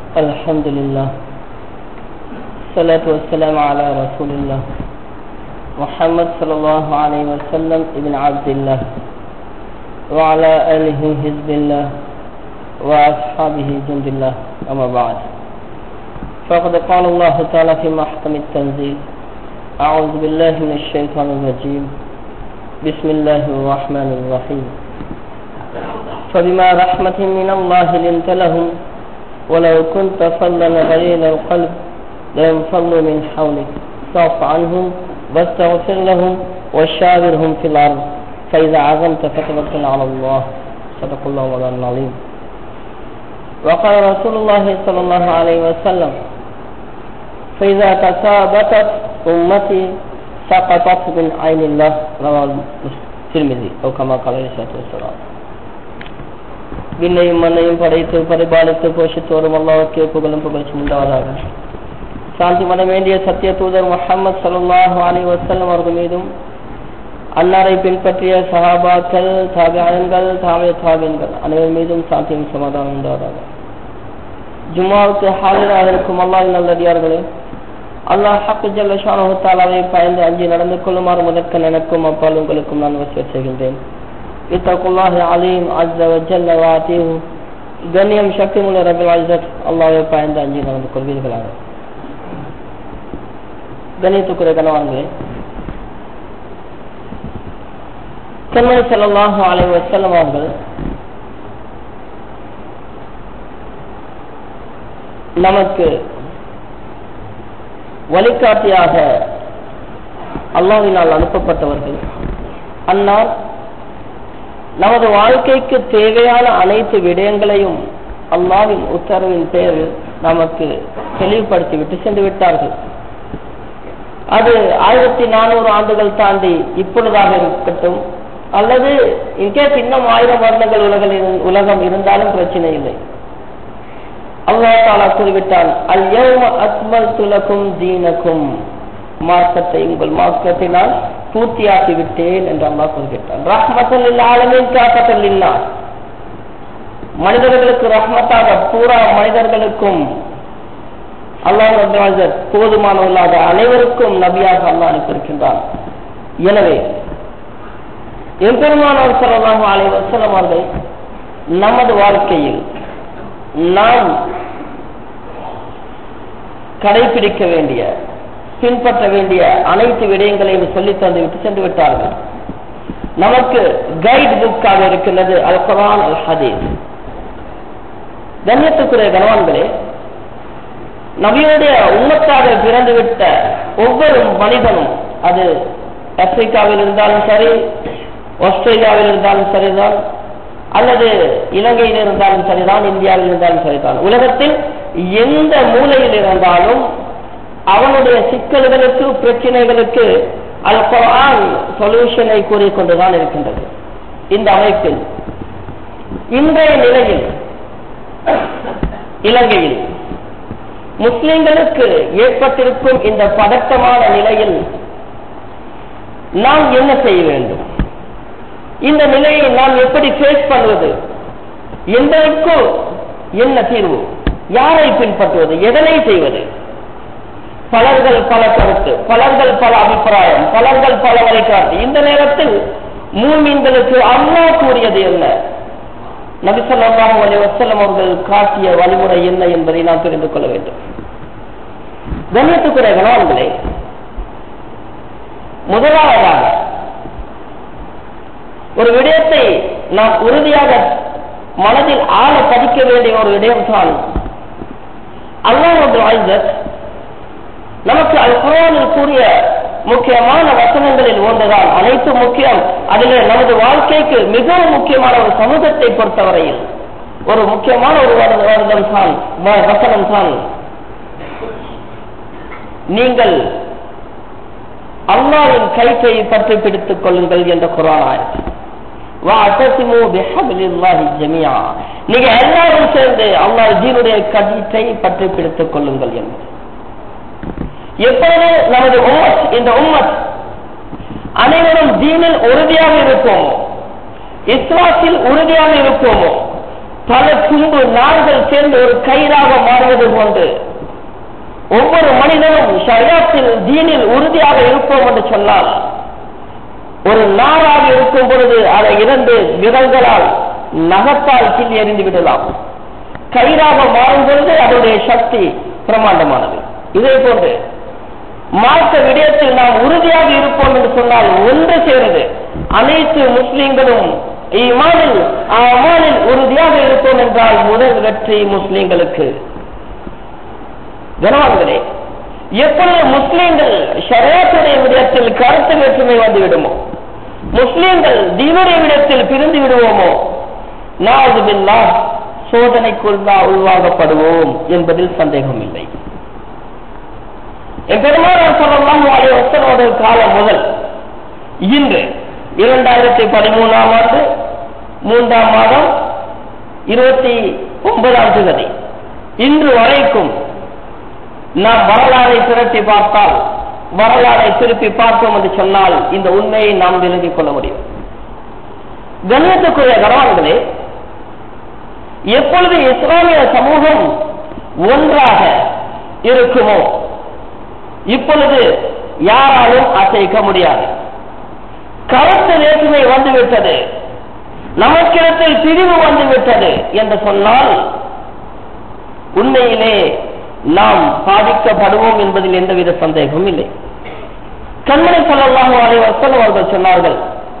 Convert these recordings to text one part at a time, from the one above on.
الحمد لله الصلاة والسلام على رسول الله محمد صلى الله عليه وسلم ابن عبد الله وعلى آله حزب الله وأصحابه جند الله أما بعد فقد قال الله تعالى في محكم التنزيل أعوذ بالله من الشيطان الرجيم بسم الله الرحمن الرحيم فبما رحمة من الله لنت لهم ولو كنت فظا غليظ القلب لانفضوا من حولك فاعف عنهم واستغفر لهم وشاورهم في الأرض فإذا عزمت فتوكل على الله صدق الله مولانا العظيم وقال رسول الله صلى الله عليه وسلم فإذا تثابتت أمتي سقطت من عين الله رواه الترمذي أو كما قال عليه الصلاة والسلام விண்ணையும் மண்ணையும் படைத்து பரிபாலித்து போஷித்து வரும் அல்லாவுக்கே புகழும் புகழ்ச்சி உண்டாவதாக சாந்தி மட வேண்டிய சத்திய தூதர் முகமது சல்லாஹு அலி வசல்லம் அவர்கள் மீதும் அன்னாரை பின்பற்றிய சஹாபாக்கள் தாபியன்கள் தாமிய தாபியன்கள் அனைவர் மீதும் சாந்தியும் சமாதானம் உண்டாவதாக ஜும்மாவுக்கு ஹாலிலாக இருக்கும் அல்லாஹ் நல்லடியார்களே அல்லாஹ் ஹக்கு ஜல்லஷானு தாலாவை பயந்து அஞ்சி நடந்து கொள்ளுமாறு முதற்க எனக்கும் அப்பால் உங்களுக்கும் நான் வசிய செய்கின்றேன் இத்தகுல்லாஹ் அலீம் அஜ்ஜ வஜல்ல வாத்தீஹு கண்ணியம் சக்தி முள்ள ரபில் அஜத் அல்லாவை பயந்து அஞ்சி நடந்து கொள்வீர்களாக கணியத்துக்குரிய கணவான்களே கண்மணி செல்லல்லாஹு அலை வசல்லம் அவர்கள் நமக்கு வழிகாட்டியாக அல்லாவினால் அனுப்பப்பட்டவர்கள் அன்னார் நமது வாழ்க்கைக்கு தேவையான அனைத்து விடயங்களையும் அல்லாவின் உத்தரவின் பேரில் நமக்கு தெளிவுபடுத்தி விட்டு சென்று விட்டார்கள் அது ஆயிரத்தி நானூறு ஆண்டுகள் தாண்டி இப்பொழுதாக இருக்கட்டும் அல்லது இன்கேஸ் இன்னும் ஆயிரம் வருடங்கள் உலகில் உலகம் இருந்தாலும் பிரச்சனை இல்லை அல்லா தாலா கூறிவிட்டான் அல்யௌம அக்மல் துலக்கும் தீனக்கும் மார்க்கத்தை உங்கள் மார்க்கத்தை நான் பூர்த்தியாக்கி விட்டேன் என்று அல்லா கூறுகின்றான் ரஹ்மத்தல் இல்லாலமின் காக்கத்தல் இல்லா மனிதர்களுக்கு ரஹ்மத்தாக பூரா மனிதர்களுக்கும் அல்லாஹ் போதுமானவர்களாக அனைவருக்கும் நபியாக அல்லா அனுப்பியிருக்கின்றான் எனவே எம்பெருமானவர் சொல்லலாம் அலை வசலம் அவர்கள் நமது வாழ்க்கையில் நாம் கடைபிடிக்க வேண்டிய பின்பற்ற வேண்டிய அனைத்து விடயங்களையும் சொல்லி தந்து விட்டு சென்று விட்டார்கள் நமக்கு கைட் புக்காக இருக்கின்றது அல் குரான் அல் ஹதீஸ் கண்ணியத்துக்குரிய கணவான்களே நபியுடைய உண்மத்தாக பிறந்துவிட்ட ஒவ்வொரு மனிதனும் அது ஆப்பிரிக்காவில் இருந்தாலும் சரி ஆஸ்திரேலியாவில் இருந்தாலும் சரிதான் அல்லது இலங்கையில் இருந்தாலும் சரிதான் இந்தியாவில் இருந்தாலும் சரிதான் உலகத்தில் எந்த மூலையில் இருந்தாலும் அவனுடைய சிக்கல்களுக்கு பிரச்சனைகளுக்கு அல் குரான் சொல்யூஷனை கூறிக்கொண்டுதான் இருக்கின்றது இந்த அமைப்பில் இன்றைய நிலையில் இலங்கையில் முஸ்லிம்களுக்கு ஏற்பட்டிருக்கும் இந்த பதட்டமான நிலையில் நாம் என்ன செய்ய வேண்டும் இந்த நிலையை நாம் எப்படி ஃபேஸ் பண்ணுவது எந்தற்கு என்ன தீர்வு யாரை பின்பற்றுவது எதனை செய்வது பலர்கள் பல கருத்து பலர்கள் பல அபிப்பிராயம் பலர்கள் பல வழிகாட்டு இந்த நேரத்தில் மூமின்களுக்கு அண்ணா கூறியது என்ன நபிசல்லாஹு அலி வசல்லம் அவர்கள் காட்டிய வழிமுறை என்ன என்பதை நாம் தெரிந்து கொள்ள வேண்டும் கண்ணியத்துக்குரிய கணவன்களே முதலாவதாக ஒரு விடயத்தை நாம் உறுதியாக மனதில் ஆழ பதிக்க வேண்டிய ஒரு விடயம் தான் அல்லாஹ் நமக்கு அல் குரானில் கூறிய முக்கியமான வசனங்களில் ஒன்றுதான் அனைத்து முக்கியம் அதில் நமது வாழ்க்கைக்கு மிகவும் முக்கியமான ஒரு சமூகத்தை பொறுத்தவரையில் ஒரு முக்கியமான ஒரு வருடம் தான் வசனம் தான் நீங்கள் அல்லாவின் கைப்பை பற்றி பிடித்துக் கொள்ளுங்கள் என்ற குரான் ஆயிடுச்சு நீங்க எல்லாரும் சேர்ந்து அல்லாஹ் ஜீனுடைய கடித்தை பற்றி பிடித்துக் கொள்ளுங்கள் என்று எப்போது நமது உம்மத் இந்த உம்மத் அனைவரும் தீனில் உறுதியாக இருப்போமோ இஸ்லாத்தில் உறுதியாக இருப்போமோ பல தும்பு நார்கள் சேர்ந்து ஒரு கயிறாக மாறுவது போன்று ஒவ்வொரு மனிதனும் ஷரியாத்தில் தீனில் உறுதியாக இருப்போம் என்று சொன்னால் ஒரு நாராக இருக்கும் பொழுது அதை இரண்டு விரல்களால் நகத்தால் கிள்ளி எறிந்து விடலாம் கயிறாக மாறும் பொழுது அதனுடைய சக்தி பிரமாண்டமானது இதே போன்று மார்க்க விடயத்தில் நாம் உறுதியாக இருப்போம் என்று சொன்னால் ஒன்று சேருது அனைத்து முஸ்லிம்களும் இமானில் அமானில் உறுதியாக இருப்போம் என்றால் முதல் வெற்றி முஸ்லிம்களுக்கு கனவான்களே எப்பொழுது முஸ்லிம்கள் ஷரியாத்துடைய விடயத்தில் கருத்து வேற்றுமை வந்து விடுமோ முஸ்லிம்கள் தீனுடைய விடத்தில் பிரிந்து விடுவோமோ நாதுபில்லா சோதனைக்குள் தான் உருவாகப்படுவோம் என்பதில் சந்தேகம் இல்லை என் பெருமானார் சொல்லலாம் வாழை வசனோட காலம் முதல் இன்று இரண்டாயிரத்தி பதிமூணாம் ஆண்டு மூன்றாம் மாதம் இருபத்தி ஒன்பதாம் தேதி இன்று வரைக்கும் நாம் வரலாறை திரட்டி பார்த்தால் வரலாறை திருப்பி பார்த்தோம் என்று சொன்னால் இந்த உண்மையை நாம் விலகிக் கொள்ள முடியும் கண்ணியத்துக்குரிய கனவான்களே எப்பொழுது இஸ்லாமிய சமூகம் ஒன்றாக இருக்குமோ இப்பொழுது யாராலும் அசைக்க முடியாது கருத்து வேற்றுமை வந்துவிட்டது நமக்கிடத்தில் பிரிவு வந்துவிட்டது என்று சொன்னால் உண்மையிலே நாம் பாதிக்கப்படுவோம் என்பதில் எந்தவித சந்தேகமும் இல்லை கண்மணி சொல்லலாம் வசனம் அவர்கள் சொன்னார்கள்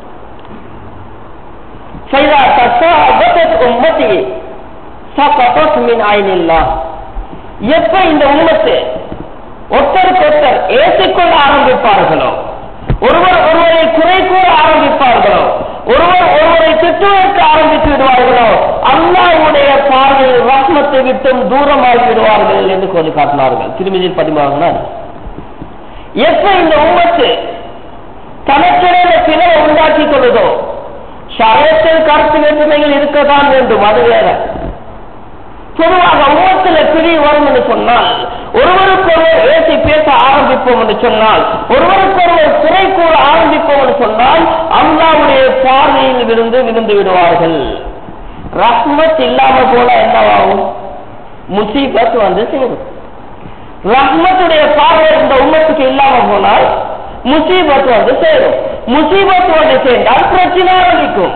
فإذا تشابكت أمتي سقطت من عين الله எப்ப இந்த உம்மத்து ஒருத்தருக்கு ஒருத்தர் ஏசிக்கொள்ள ஆரம்பிப்பார்களோ ஒருவர் ஒருவரை குறை கூற ஆரம்பிப்பார்களோ ஒருவர் ஒருவரை திட்டுவதற்கு ஆரம்பித்து விடுவார்களோ அல்லாவுடைய பார்வையில் ரஹ்மத்தை விட்டும் தூரமாகி விடுவார்கள் என்று சொல்லி காட்டினார்கள் திருமதியில் பதிவாகினார் எப்ப இந்த உம்மத்து தனக்கிடையில பிளவை உண்டாக்கி கொள்ளுதோ ஷாயத்தில் கருத்து வேற்றுமைகள் இருக்கத்தான் வேண்டும் அது வேற பொதுவாக உமத்தில் பிரி வரும் என்று சொன்னால் ஒருவருக்கொருவர் ஏசி பேச ஆரம்பிப்போம் என்று சொன்னால் ஒருவருக்கொருவர் குறை கூற ஆரம்பிப்போம் என்று சொன்னால் அல்லாவுடைய பார்வையில் விழுந்து விழுந்து விடுவார்கள் ரஹ்மத் இல்லாம போல என்னவாகும் முசீபத் வந்து சேரும் ரஹ்மத்துடைய பார்வை இந்த உம்மத்துக்கு இல்லாம போனால் முசீபத் வந்து சேரும் முசீபத் வந்து சேர்ந்தால் பிரச்சனை ஆரம்பிக்கும்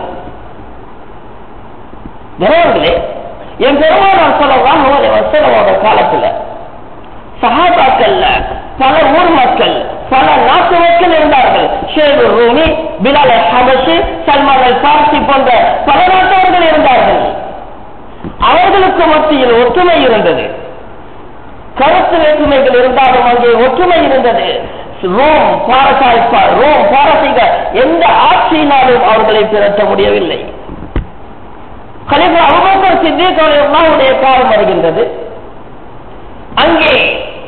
கனவர்களே என் பெருமானார் சொல்லலாம் வசனமோட காலத்துல சகாபாக்கள்ல பல ஊர் மக்கள் பல நாட்டு மக்கள் இருந்தார்கள் ஷேரு Rumi Bilal Habashi Salman al Farsi போன்ற பல நாட்டவர்கள் இருந்தார்கள் அவர்களுக்கு மத்தியில் ஒற்றுமை இருந்தது கருத்து வேற்றுமைகள் இருந்தாலும் அங்கே ஒற்றுமை இருந்தது ரோம் பாரசாய்ப்பா ரோம் பாரசீக எந்த ஆட்சியினாலும் அவர்களை திரட்ட முடியவில்லை கலிபா அபுபக்கர் சித்திக் அல்லாவுடைய காலம் வருகின்றது அங்கே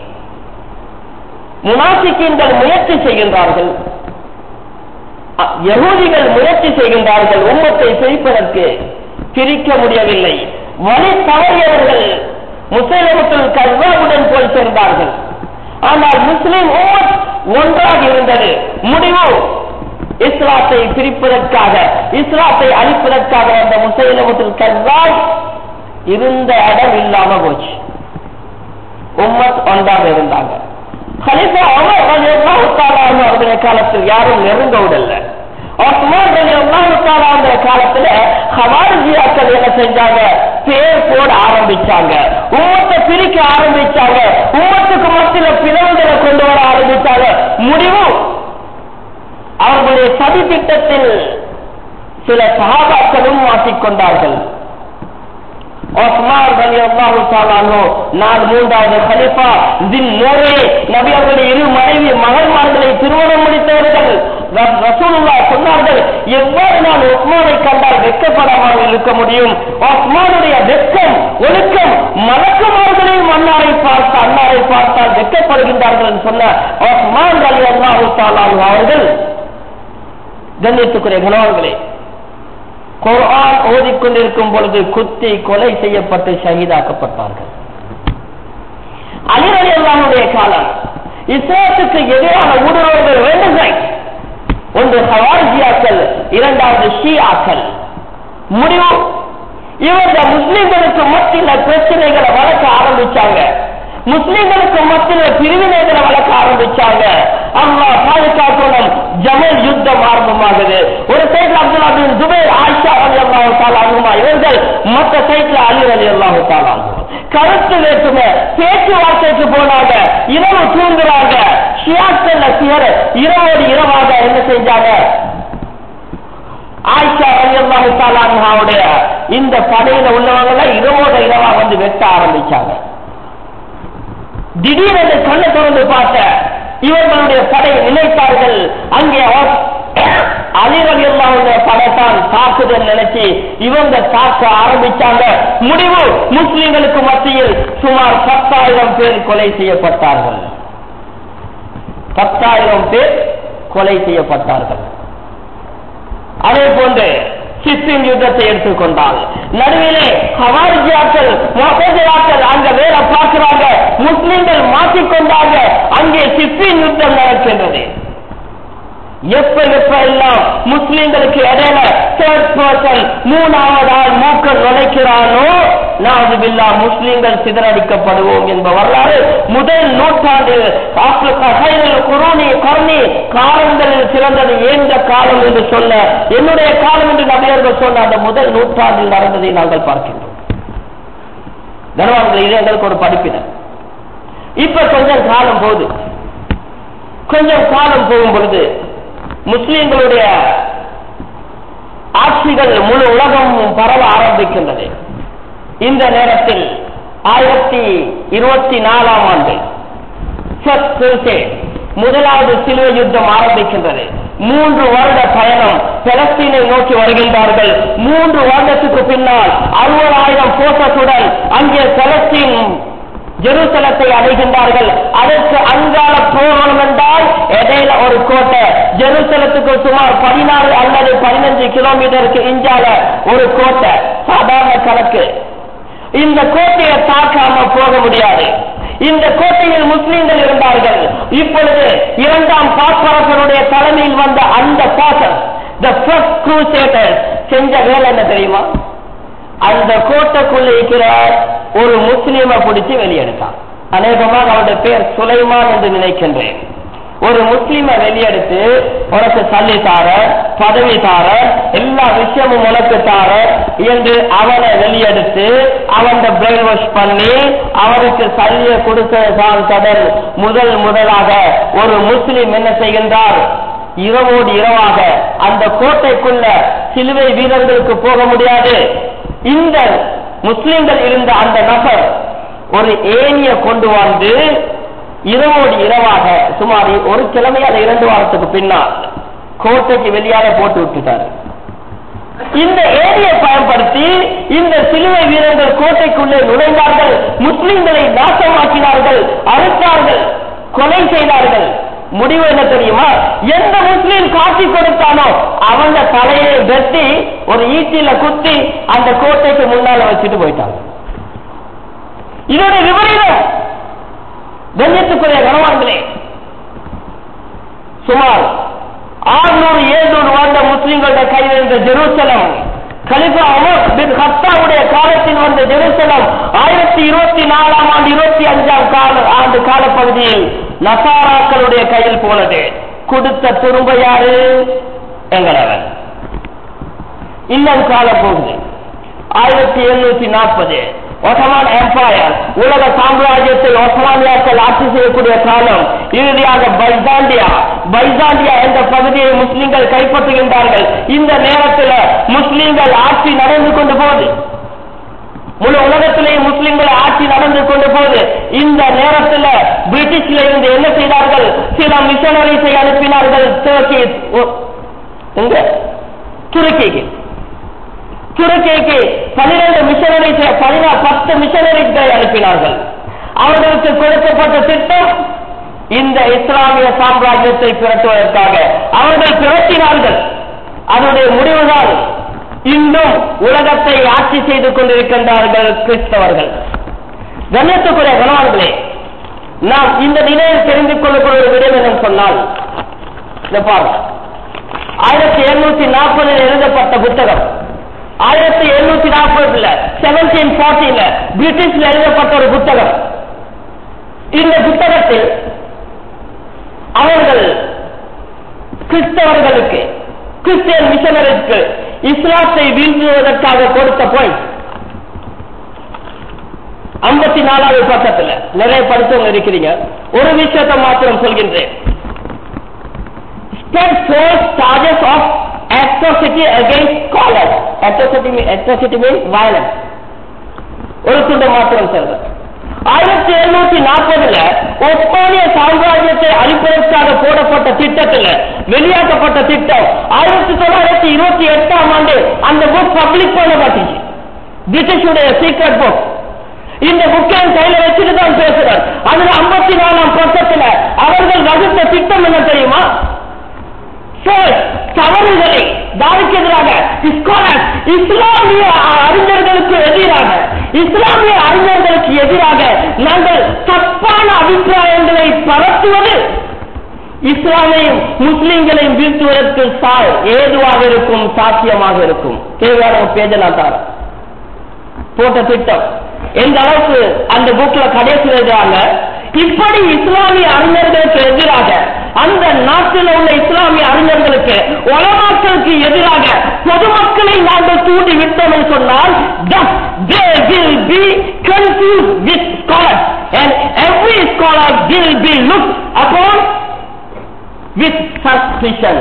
முனாசிக்கின்கள் முயற்சி செய்கின்றார்கள் யகூதிகள் முயற்சி செய்கின்றார்கள் உம்மத்தை பிரிப்பதற்கு பிரிக்க முடியவில்லை வழி தவறியவர்கள் முசைலமத்தில் கர்வாவுடன் போய் சேர்ந்தார்கள் ஆனால் முஸ்லிம் உம்மத் ஒன்றாக இருந்தது முடிவு இஸ்லாத்தை பிரிப்பதற்காக இஸ்லாத்தை அழிப்பதற்காக வந்த முசைலமத்தில் கர்வால் இருந்த இடம் இல்லாம போச்சு உம்மத் ஒன்றாக இருந்தாங்க கலிஃபா அமர் ரலியல்லாஹு தஆலா அவருடைய காலத்தில் யாரும் நெருங்க விடல உஸ்மான் ரலியல்லாஹு தஆலா அந்த காலத்துல ஹவாரிஜியாக்கள் என்ன செஞ்சாங்க பேர் போட ஆரம்பிச்சாங்க உம்மத்தை பிரிக்க ஆரம்பிச்சாங்க உம்மத்துக்கு மத்தியில பிளவுகளை கொண்டு வர ஆரம்பிச்சாங்க முடிவு அவர்களுடைய சதி திட்டத்தில் சில சகாபாக்களும் மாட்டிக்கொண்டார்கள் ஒஸ்மான் ரலி அல்லாஹு தாலானோ நான் மூன்றாவது ஹலிஃபா தின் நூரே நபி அவர்களுடைய இரு மனைவி மகன்மார்களை திருமணம் முடித்தவர்கள் ரசூலுல்லா சொன்னார்கள் எவ்வாறு நான் ஒஸ்மானை கண்டால் வெட்கப்படாமல் இருக்க முடியும் ஒஸ்மானுடைய வெட்கம் ஒழுக்கம் மலக்குமார்களையும் அன்னாரை பார்த்து அன்னாரை பார்த்தால் வெட்கப்படுகின்றார்கள் என்று சொன்ன ஒஸ்மான் அலி அல்லாஹு தாலானு அவர்கள் கண்ணியத்துக்குரிய கணவன்களே குர்ஆன் ஓதிக்கொண்டிருக்கும் பொழுது குத்தி கொலை செய்யப்பட்டு ஷஹீதாக்கப்பட்டார்கள் அலிரலி அல்லாஹுடைய காலம் இஸ்லாத்துக்கு எதிரான ஊடுருவர்கள் வேண்டுங்கள் ஒன்று ஹவார்ஜியாக்கள் இரண்டாவது ஷியாக்கள் முடிவு இவங்க முஸ்லிம்களுக்கு மத்தியில பிரச்சனைகளை வளர்க்க ஆரம்பிச்சாங்க முஸ்லிம்களுக்கு மத்தியில பிரிவினைகளை வளர்க்க ஆரம்பிச்சாங்க அல்லாஹ் பாதுகாக்கணும் ஜமல் யுத்தம் ஆரம்பமாகுது ஒரு சைட்ல அப்துல்லா பின் துபைர் ஆயிஷா அலி அல்லாஹு தாலாகுமா இவர்கள் மற்ற சைட்ல அலி அலி அல்லாஹு தாலாகும் கருத்து வேற்றுமை பேச்சுவார்த்தைக்கு போனாங்க இரவு தூங்குறாங்க ஷியாக்கள் சியர் இரவோடு இரவாக என்ன செஞ்சாங்க ஆயிஷா ரலியல்லாஹு தஆலா அன்ஹாவுடைய இந்த படையில உள்ளவங்க இரவோட இரவா வந்து வெட்ட ஆரம்பிச்சாங்க திடீரென்று கண்ணை திறந்து பார்த்த இவர்களுடைய படை நினைத்தார்கள் அங்கே அலி ரலியல்லாஹுடைய படைத்தான் தாக்குதல் நினைச்சு இவங்க தாக்க ஆரம்பிச்சாங்க முடிவு முஸ்லிம்களுக்கு மத்தியில் சுமார் பத்தாயிரம் பேர் கொலை செய்யப்பட்டார்கள் பத்தாயிரம் பேர் கொலை செய்யப்பட்டார்கள் அதே போன்று சிஸ்டின் யுத்தத்தை எடுத்துக்கொண்டால் நடுவிலே ஹவாரிஜியாக்கள் மொசஜியாக்கள் அங்க வேலை பார்க்கிறாங்க முஸ்லிம்கள் மாற்றிக்கொண்டாங்க அங்கே சிஸ்டின் யுத்தம் நடக்கின்றது எப்ப எப்ப எல்லாம் முஸ்லிம்களுக்கு இடையில தேர்ட் பர்சன் மூணாவது ஆள் மூக்க நுழைக்கிறானோ நாதுபில்லா முஸ்லிம்கள் சிதறடிக்கப்படுவோம் என்ப வரலாறு முதல் நூற்றாண்டு குரோனி கர்ணி காலங்களில் சிறந்தது எந்த காலம் என்று சொல்ல என்னுடைய காலம் என்று நபியர்கள் சொன்ன அந்த முதல் நூற்றாண்டில் நடந்ததை நாங்கள் பார்க்கின்றோம் கனவான்கள் இது எங்களுக்கு ஒரு படிப்பின இப்ப கொஞ்சம் காலம் போகுது கொஞ்சம் காலம் போகும் பொழுது முஸ்லிம்களுடைய ஆட்சிகள் முழு உலகமும் பரவ ஆரம்பிக்கின்றது இந்த நேரத்தில் ஆயிரத்தி இருபத்தி நாலாம் ஆண்டு முதலாவது சிலுவை யுத்தம் ஆரம்பிக்கின்றது மூன்று வருட பயணம் பலஸ்தீனை நோக்கி வருகின்றார்கள் மூன்று வருடத்துக்கு பின்னால் அறுபதாயிரம் போட்டத்துடன் அங்கே பலஸ்தீன் ஜெருசலத்தை அடைகின்றார்கள் அதற்கு அங்கால போகணும் என்றால் இடையில ஒரு கோட்டை ஜெருசலத்துக்கு சுமார் பதினாறு அல்லது பதினஞ்சு கிலோமீட்டருக்கு இஞ்சால ஒரு கோட்டை சாதாரண கணக்கு இந்த கோட்டையை தாக்காம போக முடியாது இந்த கோட்டையில் முஸ்லீம்கள் இருந்தார்கள் இப்பொழுது இரண்டாம் பாப்பரசனுடைய தலைமையில் வந்த அந்த பாசன் த ஃபர்ஸ்ட் க்ரூசேட்டர்ஸ் செஞ்ச வேலை என்ன தெரியுமா அந்த கோட்டைக்குள்ள இருக்கிற ஒரு முஸ்லீமை பிடிச்சு வெளியெடுத்தான் அநேகமாக அவருடைய பேர் சுலைமான் என்று நினைக்கின்றேன் ஒரு முஸ்லீமை வெளியெடுத்து உனக்கு சல்லி தார பதவி தார எல்லா விஷயமும் உனக்கு தார என்று அவனை வெளியெடுத்து அவன் பிரெயின் வாஷ் பண்ணி அவருக்கு சல்லிய கொடுத்ததான் கடல் முதல் முதலாக ஒரு முஸ்லீம் என்ன செய்கின்றார் இரவோடு இரவாக அந்த கோட்டைக்குள்ள சிலுவை வீரர்களுக்கு போக முடியாது இந்த முஸ்லிம்கள் இருந்த அந்த நபர் ஒரு ஏனிய கொண்டு வந்து இரவோடு இரவாக சுமார் ஒரு கிழமை அல்ல இரண்டு வாரத்துக்கு பின்னால் கோட்டைக்கு வெளியாக போட்டு விட்டுட்டார் இந்த ஏரியை பயன்படுத்தி இந்த சிலுவை வீரர்கள் கோட்டைக்குள்ளே நுழைந்தார்கள் முஸ்லிம்களை நாசமாக்கினார்கள் அறுத்தார்கள் கொலை செய்தார்கள் முடிவு என்ன தெரியுமா எந்த முஸ்லீம் காட்சி கொடுத்தானோ அவங்க தலையை வெட்டி ஒரு ஈட்டில குத்தி அந்த கோட்டைக்கு முன்னால வச்சுட்டு போயிட்டாங்க இதோட விபரீதம் கண்ணியத்துக்குரிய கனவான்களே சுமார் ஆறுநூறு ஏழுநூறு வாழ்ந்த முஸ்லிம்களுடைய கையில் இருந்த ஜெருசலம் கலிஃபா உமர் பின் ஹத்தாவுடைய காலத்தில் வந்த ஜெருசலம் ஆயிரத்தி இருபத்தி நாலாம் ஆண்டு இருபத்தி அஞ்சாம் கால ஆண்டு காலப்பகுதியில் நசாராக்களுடைய கையில் போனது கொடுத்த துரும்ப யாரு எங்களவன் இன்னும் காலம் போகுது ஆயிரத்தி எழுநூத்தி நாற்பது ஒட்டமான் எம்பையர் உலக சாம்ராஜ்யத்தை ஒட்டமானியாக்கள் ஆட்சி செய்யக்கூடிய காலம் இறுதியாக பைசாண்டியா பைசாண்டியா என்ற பகுதியை முஸ்லிம்கள் கைப்பற்றுகின்றார்கள் இந்த நேரத்தில் முஸ்லிம்கள் ஆட்சி நடந்து கொண்டு போகுது முழு உலகத்திலேயே முஸ்லிம்கள் ஆட்சி நடந்து கொண்டு போகுது இந்த நேரத்தில் பிரிட்டிஷ்ல இருந்து என்ன செய்தார்கள் சில மிஷனரிஸை அனுப்பினார்கள் துருக்கி எங்க துருக்கிக்கு துருக்கிக்கு பனிரெண்டு மிஷனரிஸ் பதினா பத்து மிஷனரிஸ்களை அனுப்பினார்கள் அவர்களுக்கு கொடுக்கப்பட்ட திட்டம் இந்த இஸ்லாமிய சாம்ராஜ்யத்தை திரட்டுவதற்காக அவர்கள் திரட்டினார்கள் அதனுடைய முடிவுதான் இன்னும் உலகத்தை ஆட்சி செய்து கொண்டிருக்கின்றார்கள் கிறிஸ்தவர்கள் கண்ணியத்துக்குரிய கணவான்களே நாம் இந்த நிலையில் தெரிந்து கொள்ளக்கூடிய ஒரு விடம் என்று சொன்னால் இந்த பாருங்க ஆயிரத்தி எழுநூத்தி நாற்பதில் எழுதப்பட்ட புத்தகம் ஆயிரத்தி எழுநூத்தி நாற்பதுல செவன்டீன் ஃபார்ட்டில பிரிட்டிஷ்ல எழுதப்பட்ட ஒரு புத்தகம் இந்த புத்தகத்தில் அவர்கள் கிறிஸ்தவர்களுக்கு கிறிஸ்டியன் மிஷனரிக்கு இஸ்லாத்தை வீழ்த்துவதற்காக கொடுத்த பாயிண்ட் ஐம்பத்தி நாலாவது பக்கத்துல நிறைய படித்தவங்க இருக்கிறீங்க ஒரு விஷயத்தை மாத்திரம் சொல்கின்றேன் spread false charges of atrocity against scholars. Atrocity, mean- atrocity means violence. ஒரு துண்டை மாத்திரம் சொல்றேன் ஆயிரத்தி எழுநூத்தி நாற்பதுல ஒஸ்மானிய சாம்ராஜ்யத்தை அழிப்பதற்காக போடப்பட்ட திட்டத்தில் வெளியாக்கப்பட்ட திட்டம் ஆயிரத்தி தொள்ளாயிரத்தி இருபத்தி எட்டாம் ஆண்டு அந்த புக் பப்ளிக் பண்ணப்பட்டுச்சு பிரிட்டிஷுடைய சீக்ரெட் புக் இந்த புக்கை கையில வச்சுட்டு தான் பேசுறார் அதுல ஐம்பத்தி நாலாம் பக்கத்துல அவர்கள் வகுத்த திட்டம் என்ன தெரியுமா First, தவறுகளை தாருக்கு எதிராக scholars, இஸ்லாமிய அறிஞர்களுக்கு எதிராக இஸ்லாமிய அறிஞர்களுக்கு எதிராக நாங்கள் தப்பான அபிப்பிராயங்களை பரத்துவது இஸ்லாமையும் முஸ்லிம்களையும் வீழ்த்துவதற்கு சா- ஏதுவாக இருக்கும் சாத்தியமாக இருக்கும் தேவையான பேஜ நான் தரேன் போட்ட திட்டம் எந்த அளவுக்கு அந்த புக்ல கடைசி எழுதுறாங்க இப்படி இஸ்லாமிய அறிஞர்களுக்கு எதிராக அந்த நாட்டில் உள்ள இஸ்லாமிய அறிஞர்களுக்கு உலமாக்களுக்கு எதிராக பொதுமக்களை நாங்கள் தூண்டி விட்டோம் என்று சொன்னால் thus they will be confused with scholars and every scholar will be looked upon with suspicion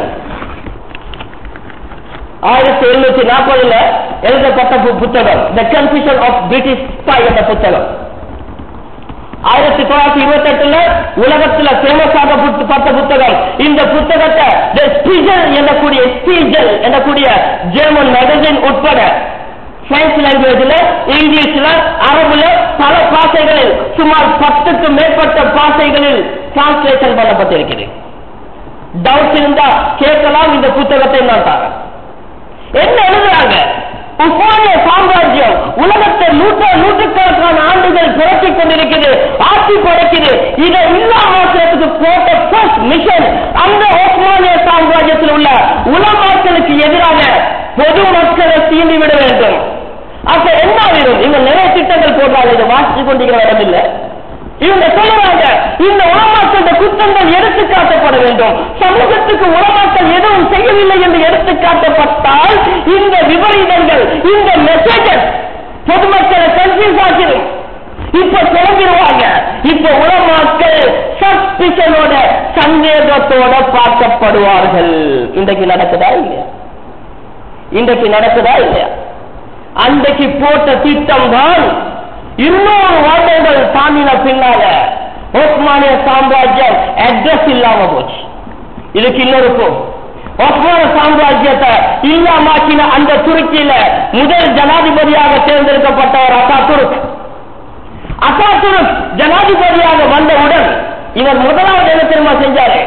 ஆயிரத்தி எழுநூத்தி நாற்பதுல எழுதப்பட்ட பு- புத்தகம் the confusion of British spy என்ற புத்தகம் ஆயிரத்தி தொள்ளாயிரத்தி இருபத்தி எட்டுல உலகத்துல ஃபேமஸாக பட்ட புத்தகம் இந்த புத்தகத்தை த ஸ்பீஜல் எனக்கூடிய ஸ்பீஜல் எனக்கூடிய ஜெர்மன் மேகசின் உட்பட பிரெஞ்சு லாங்குவேஜ்ல இங்கிலீஷ்ல அரபுல பல பாஷைகளில் சுமார் பத்துக்கு மேற்பட்ட பாஷைகளில் டிரான்ஸ்லேஷன் பண்ணப்பட்டிருக்கிறது டவுட் இருந்தா கேட்கலாம் இந்த புத்தகத்தை நான் தரேன் என்ன எழுதுறாங்க உஸ்மானிய சாம்ராஜ்யம் உலகத்தை நூற்று நூற்றுக்கணக்கான ஆண்டுகள் புரட்டிக் கொண்டிருக்குது ஆட்சி படைக்குது இதை இல்லாமத்துக்கு போட்ட ஃபர்ஸ்ட் மிஷன் அந்த உஸ்மானிய சாம்ராஜ்யத்தில் உள்ள உலமாக்களுக்கு எதிராக பொது மக்களை தீண்டி விட வேண்டும் அப்ப என்ன ஆயிரும் இவங்க நிறைய திட்டங்கள் போடுறாங்க இதை வாசிச்சு கொண்டிருக்கிற இடம் இல்லை இவங்க சொல்லுறாங்க இந்த உலமாக்கள குற்றங்கள் எடுத்து காட்டப்பட வேண்டும் சமூகத்துக்கு உலமாக்கள் எதுவும் செய்யவில்லை என்று எடுத்து காட்டப்பட்டால் இந்த விபரீதங்கள் இந்த மெசேஜஸ் பொதுமக்களை கன்ஃபியூஸ் ஆகிடும் இப்ப கிளம்பிடுவாங்க இப்ப உலமாக்கள் சஸ்பிஷனோட சந்தேகத்தோட பார்க்கப்படுவார்கள் இன்றைக்கு நடக்குதா இல்லையா இன்றைக்கு நடக்குதா இல்லையா அன்றைக்கு போட்ட திட்டம் தான் இன்னொரு வருடங்கள் தாண்டின பின்னால ஓஸ்மானிய சாம்ராஜ்யம் அட்ரஸ் இல்லாம போச்சு இதுக்கு இன்னொரு போ ஒஸ்மான சாம்ராஜ்யத்தை இல்லாமாக்கின அந்த துருக்கியில முதல் ஜனாதிபதியாக தேர்ந்தெடுக்கப்பட்டவர் அசா துருக் அசா துருக் ஜனாதிபதியாக வந்தவுடன் இவர் முதலாவது என்ன தெரியுமா செஞ்சாரு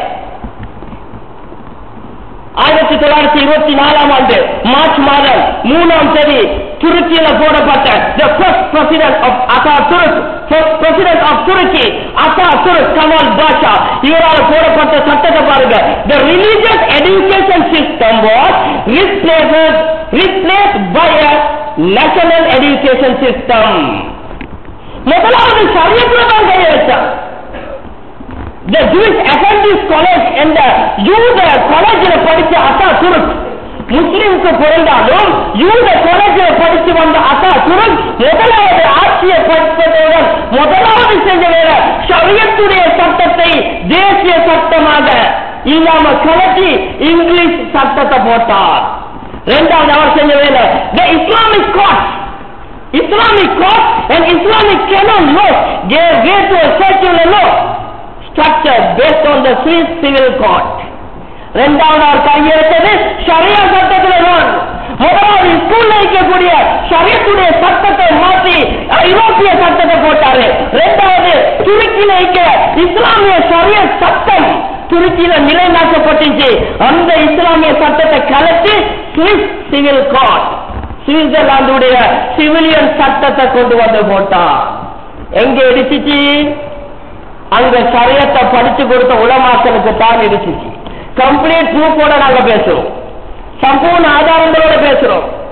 ஆயிரத்தி தொள்ளாயிரத்தி இருபத்தி நாலாம் ஆண்டு மார்ச் மாதம் மூணாம் தேதி துருக்கியில போடப்பட்ட the first president of Ataturk first president of Turkey Ataturk Kemal Pasha இவரால் போடப்பட்ட சட்டத்தை பாருங்க the religious education system was replaced replaced by a national education system முதலாவது சரியத்துல தான் கையை வச்சான் the Jewish Apprentice College and the யூத காலேஜில் படிச்ச அத்தா துருக் முஸ்லிம்க்கு பிறந்தாலும் யூத காலேஜில் படிச்சு வந்த அத்தா துருக் முதலாவது ஆட்சியை படித்ததுடன் முதலாவது செஞ்ச வேற ஷரியத்துடைய சட்டத்தை தேசிய சட்டமாக இல்லாம கலட்டி இங்கிலீஷ் சட்டத்தை போட்டார் இரண்டாவது அவர் செஞ்ச வேலை the Islamic court Islamic court and Islamic canon law gave way to a secular law structure based on the Swiss civil court. இரண்டாவது அவர் கையெழுத்தது ஷரியா சட்டத்தில் தான் முதலாவது ஸ்கூல்ல இருக்கக்கூடிய ஷரியத்துடைய சட்டத்தை மாற்றி ஐரோப்பிய சட்டத்தை போட்டாரு இரண்டாவது துருக்கியில இருக்க இஸ்லாமிய ஷரிய சட்டம் துருக்கியில நிலைநாட்டப்பட்டுச்சு அந்த இஸ்லாமிய சட்டத்தை கலத்தி சுவிஸ் சிவில் கோர்ட் சுவிட்சர்லாந்துடைய சிவிலியன் சட்டத்தை கொண்டு வந்து போட்டான் எங்க இடிச்சிச்சு அங்க சரியத்தை படிச்சு கொடுத்த உலமாக்களுக்கு தான் இருந்துச்சு கம்ப்ளீட் ப்ரூஃபோட நாங்க பேசுறோம் சம்பூர்ண ஆதாரங்களோட பேசுறோம்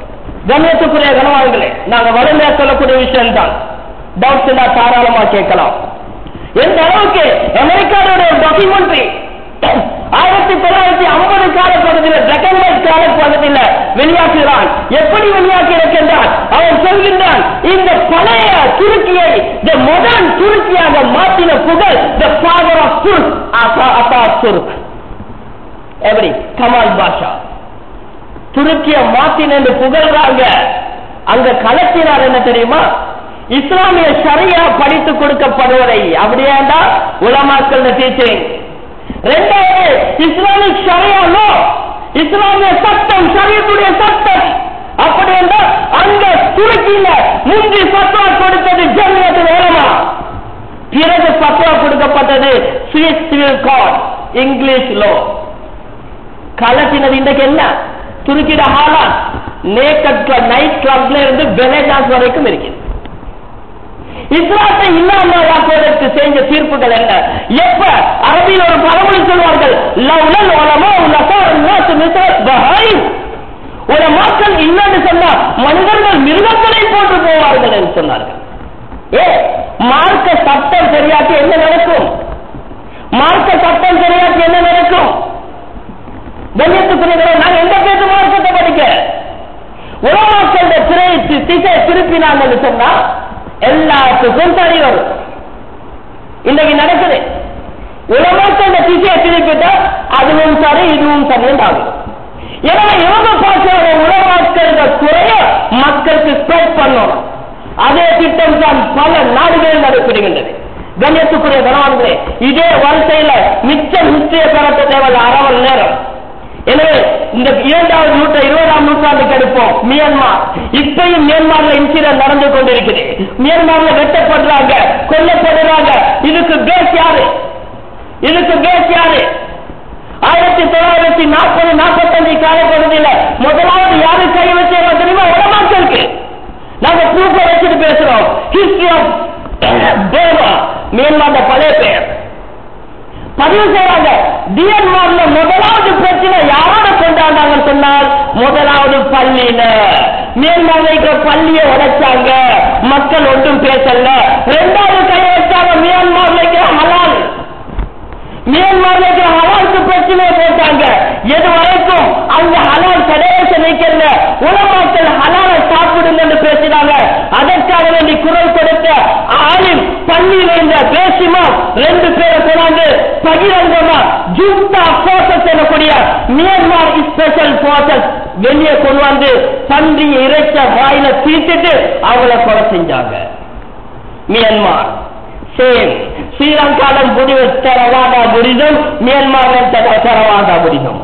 கண்ணியத்துக்குரிய கனவான்களே நாங்க வறுமையா சொல்லக்கூடிய விஷயம் தான் டவுட்ஸ் தான் தாராளமா கேட்கலாம் எந்த அளவுக்கு அமெரிக்காவோட ஒரு டாக்குமெண்ட்ரி ஆயிரத்தி தொள்ளாயிரத்தி ஐம்பது காலப்பகுதியில் பிளாக் அண்ட் ஒயிட் காலப்பகுதியில் வெளியாக்குகிறான் எப்படி வெளியாக்கி இருக்கின்றான் அவன் சொல்கின்றான் இந்த பழைய துருக்கியை த முதல் துருக்கியாக மாற்றின புகழ் த ஃபாதர் ஆஃப் துருக் அசா துருக் எப்படி கமால் பாஷா துருக்கிய மாத்தின் என்று புகழ்றாங்க அங்க கலத்தினார் என்ன தெரியுமா இஸ்லாமிய ஷரியா படித்து கொடுக்கப்படுவதை அப்படியேண்டா உலமாக்கள் டீச்சிங் ரெண்டாவது இஸ்லாமிக் ஷரியா லோ இஸ்லாமிய சட்டம் ஷரியத்துடைய சட்டம் அப்படி என்றால் அங்க துருக்கியில முந்தி சத்வா கொடுத்தது ஜமியத்து வேலமா பிறகு சத்வா கொடுக்கப்பட்டது Swiss civil code English law கலத்தினது இன்றைக்கு என்ன துருக்கிட ஹாலா நேக்கட் நைட் கிளப்ல இருந்து பெலேஜாஸ் வரைக்கும் இருக்குது இஸ்லாத்தை இல்லாமலாக்குவதற்கு செஞ்ச தீர்ப்புகள் என்ன எப்ப அரபியில் ஒரு பழமொழி சொல்வார்கள் லவ்லல் உலமா உலகா பஹாய் ஒரு மக்கள் இல்லைன்னு சொன்னா மனிதர்கள் மிருகங்களை போட்டு போவார்கள் என்று சொன்னார்கள் ஏ மார்க்க சட்டம் சரியாக்கி என்ன நடக்கும் மார்க்க சட்டம் சரியாக்கி என்ன நடக்கும் கண்ணியத்துக்குரிய நான் எந்த பேசு மார்க்கத்தை படிக்க உலமாக்கள திரை திசை திருப்பினாங்கன்னு சொன்னா எல்லாத்துக்கும் சரி வரும் இன்னைக்கு நடக்குது உலமாக்கள திசையை திருப்பிட்டா அதுவும் சரி இதுவும் சரியும் ஆகும் எனவே இவங்க பார்க்கிற உலமாக்கள குறைய மக்களுக்கு ஸ்ப்ரெட் பண்ணணும் அதே திட்டம் தான் பல நாடுகளில் நடைபெறுகின்றது கண்ணியத்துக்குரிய கணவான்களே இதே வரிசையில மிச்சம் நிச்சய பெறத்த தேவை அரை மணி நேரம் எனவே இந்த இரண்டாவது நூற்ற இருபதாம் நூற்றாண்டுக்கு எடுப்போம் மியான்மார் இப்பயும் மியான்மார்ல இன்சிடென்ட் நடந்து கொண்டிருக்குது மியான்மார்ல வெட்டப்படுறாங்க கொல்லப்படுறாங்க இதுக்கு பேஸ் யாரு இதுக்கு பேஸ் யாரு ஆயிரத்தி தொள்ளாயிரத்தி நாற்பது நாற்பத்தஞ்சு காலப்பகுதியில முதலாவது யாரு கை வச்சா தெரியுமா உடமாக்களுக்கு நாங்க ப்ரூஃப வச்சுட்டு பேசுறோம் ஹிஸ்டரி ஆஃப் பேவா மியான்மார்ல பழைய பெயர் பதிவு செய்யறாங்க டிஎன்மார்ல முதலாவது பிரச்சனை யாரோட கொண்டாண்டாங்கன்னு சொன்னால் முதலாவது பள்ளியில மியான்மார்ல இருக்கிற பள்ளியை உடைச்சாங்க மக்கள் ஒன்றும் பேசல ரெண்டாவது கை வச்சாங்க மியான்மார்ல இருக்கிற ஹலால் மியான்மார்ல இருக்கிற ஹலாலுக்கு பிரச்சனையை போட்டாங்க எது வரைக்கும் அங்க ஹலால் கடைசி வைக்கல உலமாக்கள் ஹலால சாப்பிடுங்கன்னு பேசினாங்க அதற்காக வேண்டி குரல் கொடுத்த ஆலிம் பள்ளியில் இருந்த பேசிமா ரெண்டு பேரை கொண்டாந்து பகிரங்கமா ஜூப்தா போர்சஸ் எனக்கூடிய மியான்மார் ஸ்பெஷல் போர்சஸ் வெளியே கொண்டு வந்து பன்றி இறைச்ச வாயில தீர்த்துட்டு அவங்கள கொலை செஞ்சாங்க மியான்மார் சேம் ஸ்ரீலங்கால முடிவு தரவாதா புரிதம் மியான்மார் தரவாதா புரிதம்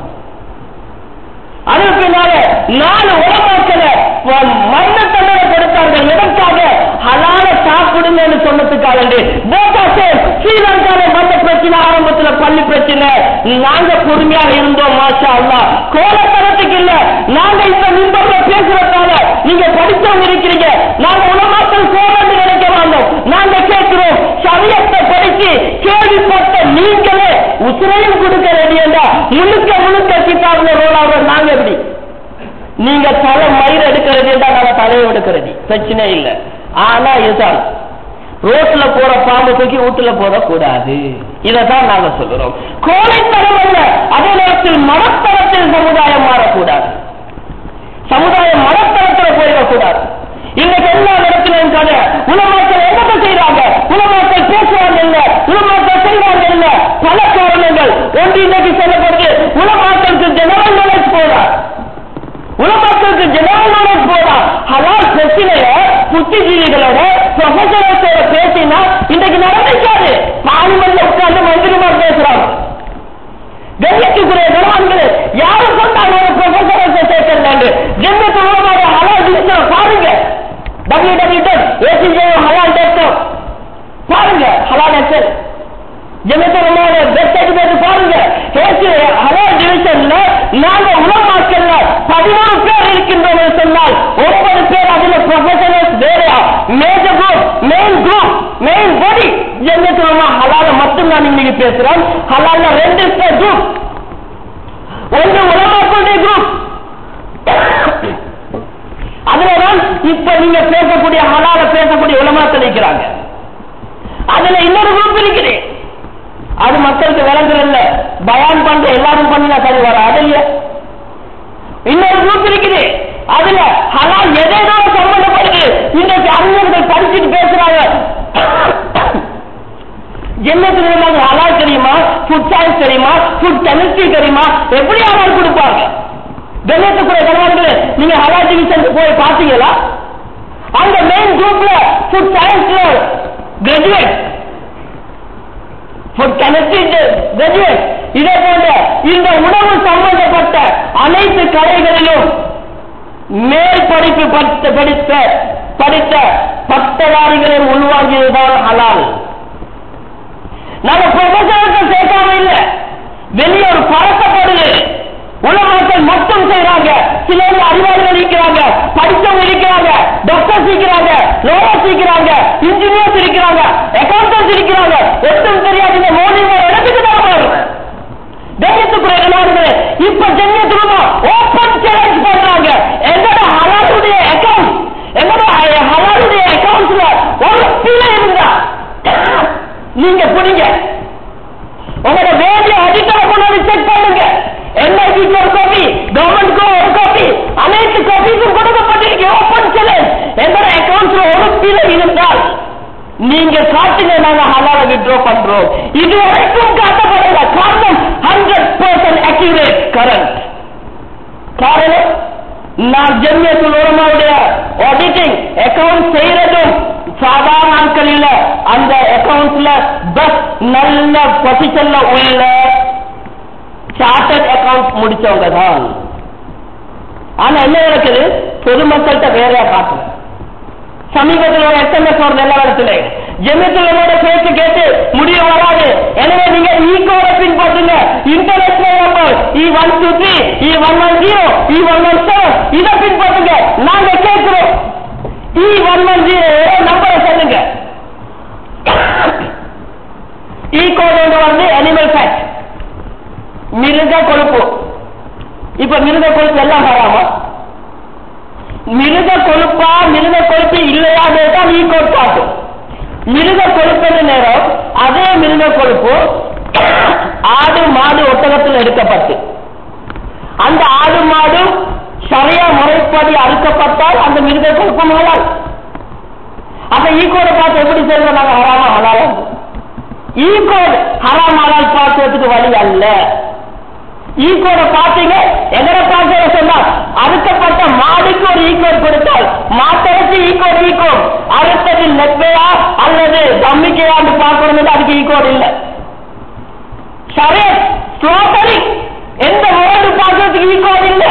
அதற்கு பின்னால நாலு உலமாக்களை மரண தண்டனை கொடுத்தார்கள் எதற்காக ஹலால சாப்பிடுங்கன்னு சொன்னதுக்காக போட்டா சேம் ஸ்ரீலங்கால மண்ண பிரச்சனை ஆரம்பத்துல பள்ளி பிரச்சனை நாங்க பொறுமையாக இருந்தோம் மாஷா அல்லா கோலத்தனத்துக்கு இல்ல நாங்க இப்ப நிம்பர்ல பேசுறதால நீங்க படிச்சவங்க இருக்கிறீங்க நாங்க உலமாக்கள் கோலன்னு நினைக்க மாட்டோம் நாங்க கேட்கிறோம் சரியத்தை படிச்சு கேள்விப்பட்ட நீங்களே உசிரையும் கொடுக்க ரெடி என்றா முழுக்க முழுக்க கிட்டாப்ல ரோல் ஆகிற நாங்க எப்படி நீங்க தலை மயிர் எடுக்கிறது என்றா நாங்க தலையை எடுக்கிறது பிரச்சனை இல்லை ஆனா இதுதான் ரோட்ல போற பாம்பு தூக்கி வீட்டுல போடக்கூடாது இதைதான் நாங்க சொல்லுறோம் கோழைத்தனம் அல்ல அதே நேரத்தில் மனத்தனத்தில் சமுதாயம் மாறக்கூடாது சமுதாயம் மனத்தனத்தில் போயிடக்கூடாது இன்னைக்கு எல்லா இடத்திலும் கதை உலமாக்கள் என்னத்தை செய்யறாங்க உலமாக்கள் பேசுவாங்க இல்ல உலமாக்கள் செய்வாங்க இல்ல பல காரணங்கள் ஒன்று இன்னைக்கு சொல்லப்படுது உலமாக்களுக்கு ஜெனரல் நாலேஜ் போதா உலமாக்களுக்கு ஜெனரல் நாலேஜ் போதா ஹலால் பிரச்சனைய புத்திஜீவிகளோட ப்ரொஃபசரோட பேசினா இன்னைக்கு நடந்துக்காது பார்லிமெண்ட்ல உட்கார்ந்து மந்திரிமார் பேசுறாங்க கண்ணியத்துக்குரிய கணவான்களே யாரும் சொன்னாங்க ஒரு ப்ரொஃபசரை சேர்க்கலாண்டு ஜென்மத்து மூலமாக ஹலால் டிஜிட்டல் பாருங்க டபிள்யூ டபிள்யூ டாட் ஏசிஜே ஹலால் டாட் காம் பாருங்க ஹலால் எக்ஸல் ஜெனத்தனமான வெப்சைட் போட்டு பாருங்க ஏசி ஹலால் டிவிஷன்ல நாங்க உலமாக்கல்ல பதினோரு பேர் இருக்கின்றோம் சொன்னால் ஒன்பது பேர் அதுல ப்ரொஃபஷனல்ஸ் வேறையா major group main group main body ஜெனத்தனமா ஹலால மட்டும் நான் இன்னைக்கு பேசுறேன் ஹலால்ல ரெண்டு குரூப் ஒன்று உலமாக்களுடைய குரூப் அது தான் இப்ப நீங்க பேசக்கூடிய ஹலால பேசக்கூடிய உலமாக்கள் இருக்கிறாங்க அதுல இன்னொரு குரூப் இருக்குது அது மக்களுக்கு விளங்குறதில்ல பயான் பண்ற எல்லாரும் பண்ணினா சரி வர அது இல்ல இன்னொரு குரூப் இருக்குது அதுல ஹலால் எதேதோ சம்பந்தப்படுது இன்றைக்கு அறிஞர்கள் படிச்சுட்டு பேசுறாங்க ஜென்மத்தில் ஹலால் தெரியுமா ஃபுட் சயின்ஸ் தெரியுமா ஃபுட் கெமிஸ்ட்ரி தெரியுமா எப்படி ஹலால் கொடுப்பாங்க கண்ணியத்துக்குரிய கணவர்களே நீங்க ஹலால் டிவிஷனுக்கு போய் பாத்தீங்களா அந்த மெயின் குரூப்ல ஃபுட் சயின்ஸ்ல கிராஜுவேட் ஃபுட் கெமிஸ்ட்ரி கிராஜுவேட் இதே போன்ற இந்த உணவு சம்பந்தப்பட்ட அனைத்து கலைகளிலும் மேல் படிப்பு படித்த படித்த படித்த பட்டதாரிகளை உள்வாங்கியதுதான் ஹலால் நாங்க ப்ரொஃபசருக்கு சேர்க்காம இல்ல வெளியே ஒரு பழக்கப்படுது உலகத்தில் மட்டும் செய்யறாங்க சிலர் அறிவாளிகள் இருக்கிறாங்க படித்தவங்க இருக்கிறாங்க டாக்டர்ஸ் இருக்கிறாங்க லோயர்ஸ் இருக்கிறாங்க இன்ஜினியர்ஸ் இருக்கிறாங்க அக்கௌண்டன்ஸ் இருக்கிறாங்க ஒன்றும் தெரியாது இந்த மோடி ஒரு இடத்துக்கு தான் வருவேன் கண்ணியத்துக்குரிய கணவர்களே இப்ப ஜென்யத்துலமா ஓப்பன் சேலஞ்ச் பண்றாங்க எங்கட ஹலாலுடைய அக்கவுண்ட் எங்கட ஹலாலுடைய அக்கவுண்ட்ஸ்ல ஒரு பிழை இருந்தா நீங்க புரிங்க உங்களோட வேண்டிய அடிக்கலை கொண்டாந்து செக் பண்ணுங்க என்ஐபிக்கு ஒரு காப்பி கவர்மெண்ட்க்கு ஒரு காப்பி அனைத்து காப்பீஸும் கொடுக்கப்பட்டிருக்கு ஓப்பன் சேலஞ்ச் எங்களோட அக்கவுண்ட்ஸ்ல ஒரு பிழை இருந்தால் நீங்க காட்டுங்க நாங்க ஹலால வித்ரோ பண்றோம் இது வரைக்கும் காட்டப்படல காரணம் ஹண்ட்ரட் பர்சன்ட் அக்யூரேட் கரண்ட் காரணம் நான் ஜெமியத்துல் உலமாவுடைய ஆடிட்டிங் அக்கவுண்ட் செய்யறதும் சாதாரண நாட்கள் இல்ல அந்த அக்கவுண்ட்ஸ்ல பஸ் நல்ல பொசிஷன்ல உள்ள சார்ட்டர்ட் அக்கவுண்ட் முடிச்சவங்க தான் ஆனா என்ன நடக்குது பொதுமக்கள்கிட்ட வேறையா காட்டுறேன் சமீபத்தில் ஒரு எஸ்எம்எஸ் ஒரு நிலவரத்தில் ஜெமியத்துலமோட பேச்சு கேட்டு முடிய வராது எனவே நீங்க ஈகோட பின்பற்றுங்க international number E one two three E one one zero E one one seven இதை பின்பற்றுங்க நாங்க கேட்கிறோம் இ ஒன் ஒன் ஜீரோ நம்பரை சொல்லுங்க ஈ கோடு வந்து அனிமல் ஃபேட் மிருக கொழுப்பு இப்ப மிருக கொழுப்பு எல்லாம் வராமா மிருக கொழுப்பா மிருக கொழுப்பு இல்லையா தான் ஈ கோட் காட்டும் மிருக கொழுப்பது நேரம் அதே மிருக கொழுப்பு ஆடு மாடு ஒட்டகத்தில் எடுக்கப்பட்டு அந்த ஆடு மாடு சரியா முறைப்படி அறுக்கப்பட்டால் அந்த மிருக கொழுப்பு மாறாது அந்த ஈகோட பார்த்து எப்படி சொல்றோம் நாங்க ஹராமா ஹலாலம் ஈகோட் ஹராம் ஹலால் பார்க்கறதுக்கு வழி அல்ல ஈகோட பாத்தீங்க எங்கட பார்க்கிற சொன்னா அறுக்கப்பட்ட மாடுக்கு ஒரு ஈகோட் கொடுத்தால் மாட்டருக்கு ஈகோட் ஈகோட் அடுத்தது நெப்பையா அல்லது தம்மிக்கையான்னு பார்க்கணும் அதுக்கு ஈகோட் இல்ல சரே ஸ்லோகரி எந்த முறைடு பார்க்கறதுக்கு ஈகோட் இல்ல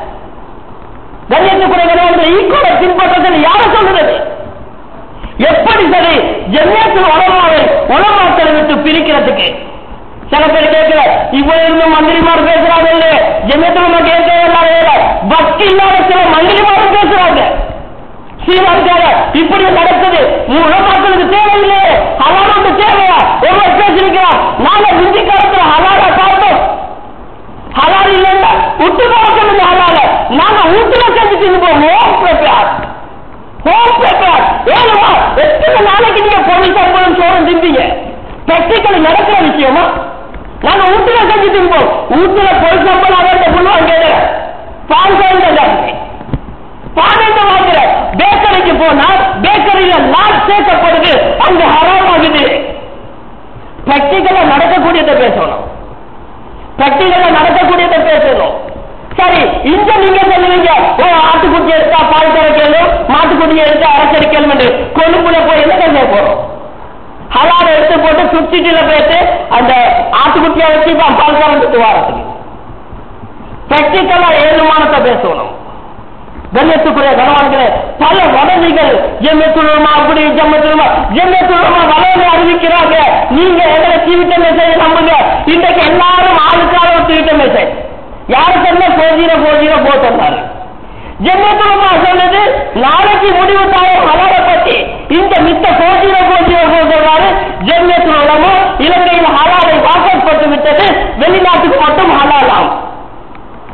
கண்ணியத்துக்குரிய ஈகோட பின்பற்றத்தில் யார சொல்றது எப்படி சரி ஜென்மத்தில் உலமாவை உலமாக்களை விட்டு பிரிக்கிறதுக்கு சில பேர் கேட்கிற இவ்வளவு இருந்து மந்திரிமார் பேசுறாங்க இல்ல ஜெமியத்துல கேட்க பக்தி இல்லாத சில மந்திரிமாரும் பேசுறாங்க ஸ்ரீலங்கால இப்படி நடக்குது உலமாக்களுக்கு தேவையில்லை ஹலாலுக்கு தேவையா ஒருவர் பேசிருக்கிறார் நாங்க முந்தி காலத்துல ஹலால பார்த்தோம் ஹலால் இல்லைன்னா விட்டு பார்க்கணும் ஹலால நாங்க வீட்டுல செஞ்சு தின்னுப்போம் ஹோம் ப்ரிப்பேர் ஹோம் ப்ரிப்பேர் ஏழுமா எத்தனை நாளைக்கு நீங்க போலீஸ் சம்பளம் சோறும் திம்பீங்க பிராக்டிக்கல் நடக்கிற விஷயமா நாங்க வீட்டுல செஞ்சு தின்போம் வீட்டுல பொய் சம்பளம் அவர்கிட்ட சொல்லுவாங்க பால் குழந்தை பானந்த வாங்குற பேக்கரிக்கு போனா பேக்கரியில லாட் சேர்க்கப்படுது அங்க ஹராம் ஆகுது பிராக்டிக்கலா நடக்கக்கூடியதை பேசணும் பிராக்டிக்கலா நடக்கக்கூடியதை பேசணும் சரி இங்க நீங்க சொல்லுவீங்க ஓ ஆட்டுக்குட்டி எடுத்தா பால் கறக்கலும் மாட்டுக்குட்டி எடுத்தா அரைச்சடிக்கலும் கொழுப்புல போய் என்ன செய்ய போறோம் ஹலால் எடுத்து போட்டு சுத்திட்டுல போயிட்டு அந்த ஆட்டுக்குட்டியை வச்சு பால் கறந்துட்டு வரதுக்கு பிராக்டிக்கலா ஏழுமானத்தை பேசணும் கண்ணியத்துக்குரிய கணவான்களே பல வதவிகள் ஜெம்மத்துலமா அப்படி ஜெம்மத்துலமா ஜெம்மத்துலமா வளர்ந்து அறிவிக்கிறாங்க நீங்க எங்களை தீவிட்ட மெசேஜ் நம்புங்க இன்றைக்கு எல்லாரும் ஆளுக்கார ஒரு தீவிட்ட மெசேஜ் யாரு சொன்ன போஜீர போஜீர போட்டாரு ஜெம்மத்துலமா சொன்னது நாளைக்கு முடிவு தாயம் ஹலால பத்தி இந்த மித்த போஜீர போஜீர போகிறாரு ஜெம்மத்துலமா இலங்கையில் ஹலாலை வாக்கப்பட்டு விட்டது வெளிநாட்டுக்கு மட்டும் ஹலாலாம் அடுத்த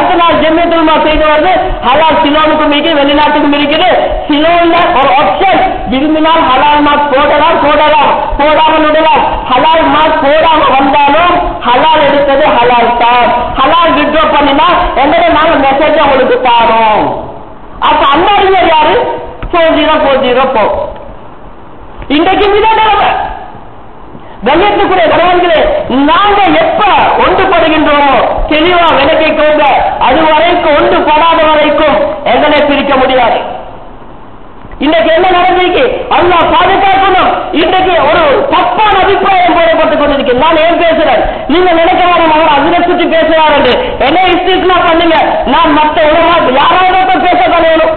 அடுத்த நாள் ஜெமியத்துல்மா செய்து வருது ஹலால் சிலோனுக்கும் இருக்குது வெளிநாட்டுக்கும் இருக்குது சிலோன்ல ஒரு ஆப்ஷன் விரும்பினால் ஹலால் மார்க் போடலாம் போடலாம் போடாமல் விடலாம் ஹலால் மார்க் போடாம வந்தாலும் ஹலால் எடுத்தது ஹலால் தான் ஹலால் விட்ரோ பண்ணினா எங்களை நாங்க மெசேஜ் உங்களுக்கு தாரோம் அப்ப அந்த அறிஞர் யாரு ஃபோர் ஜீரோ ஃபோர் ஜீரோ போ இன்றைக்கு இதான் நிலைமை கண்ணியத்துக்குரிய கணவன்களே நாங்க எப்ப ஒன்றுபடுகின்றோமோ தெளிவா விளக்கிக்கோங்க அது வரைக்கும் ஒன்றுபடாத வரைக்கும் எங்களை பிரிக்க முடியாது இன்றைக்கு என்ன நடந்திருக்கு அல்லாஹ் பாதுகாக்கணும் இன்றைக்கு ஒரு தப்பான அபிப்பிராயம் போடப்பட்டுக் கொண்டிருக்கு நான் ஏன் பேசுறேன் நீங்க நினைக்க வேணும் அவர் அதில் சுற்றி பேசுறாரு என்ன இஸ்டிஸ்னா பண்ணுங்க நான் மற்ற உலமா யாராவது ஒருத்தர் பேச வேணும்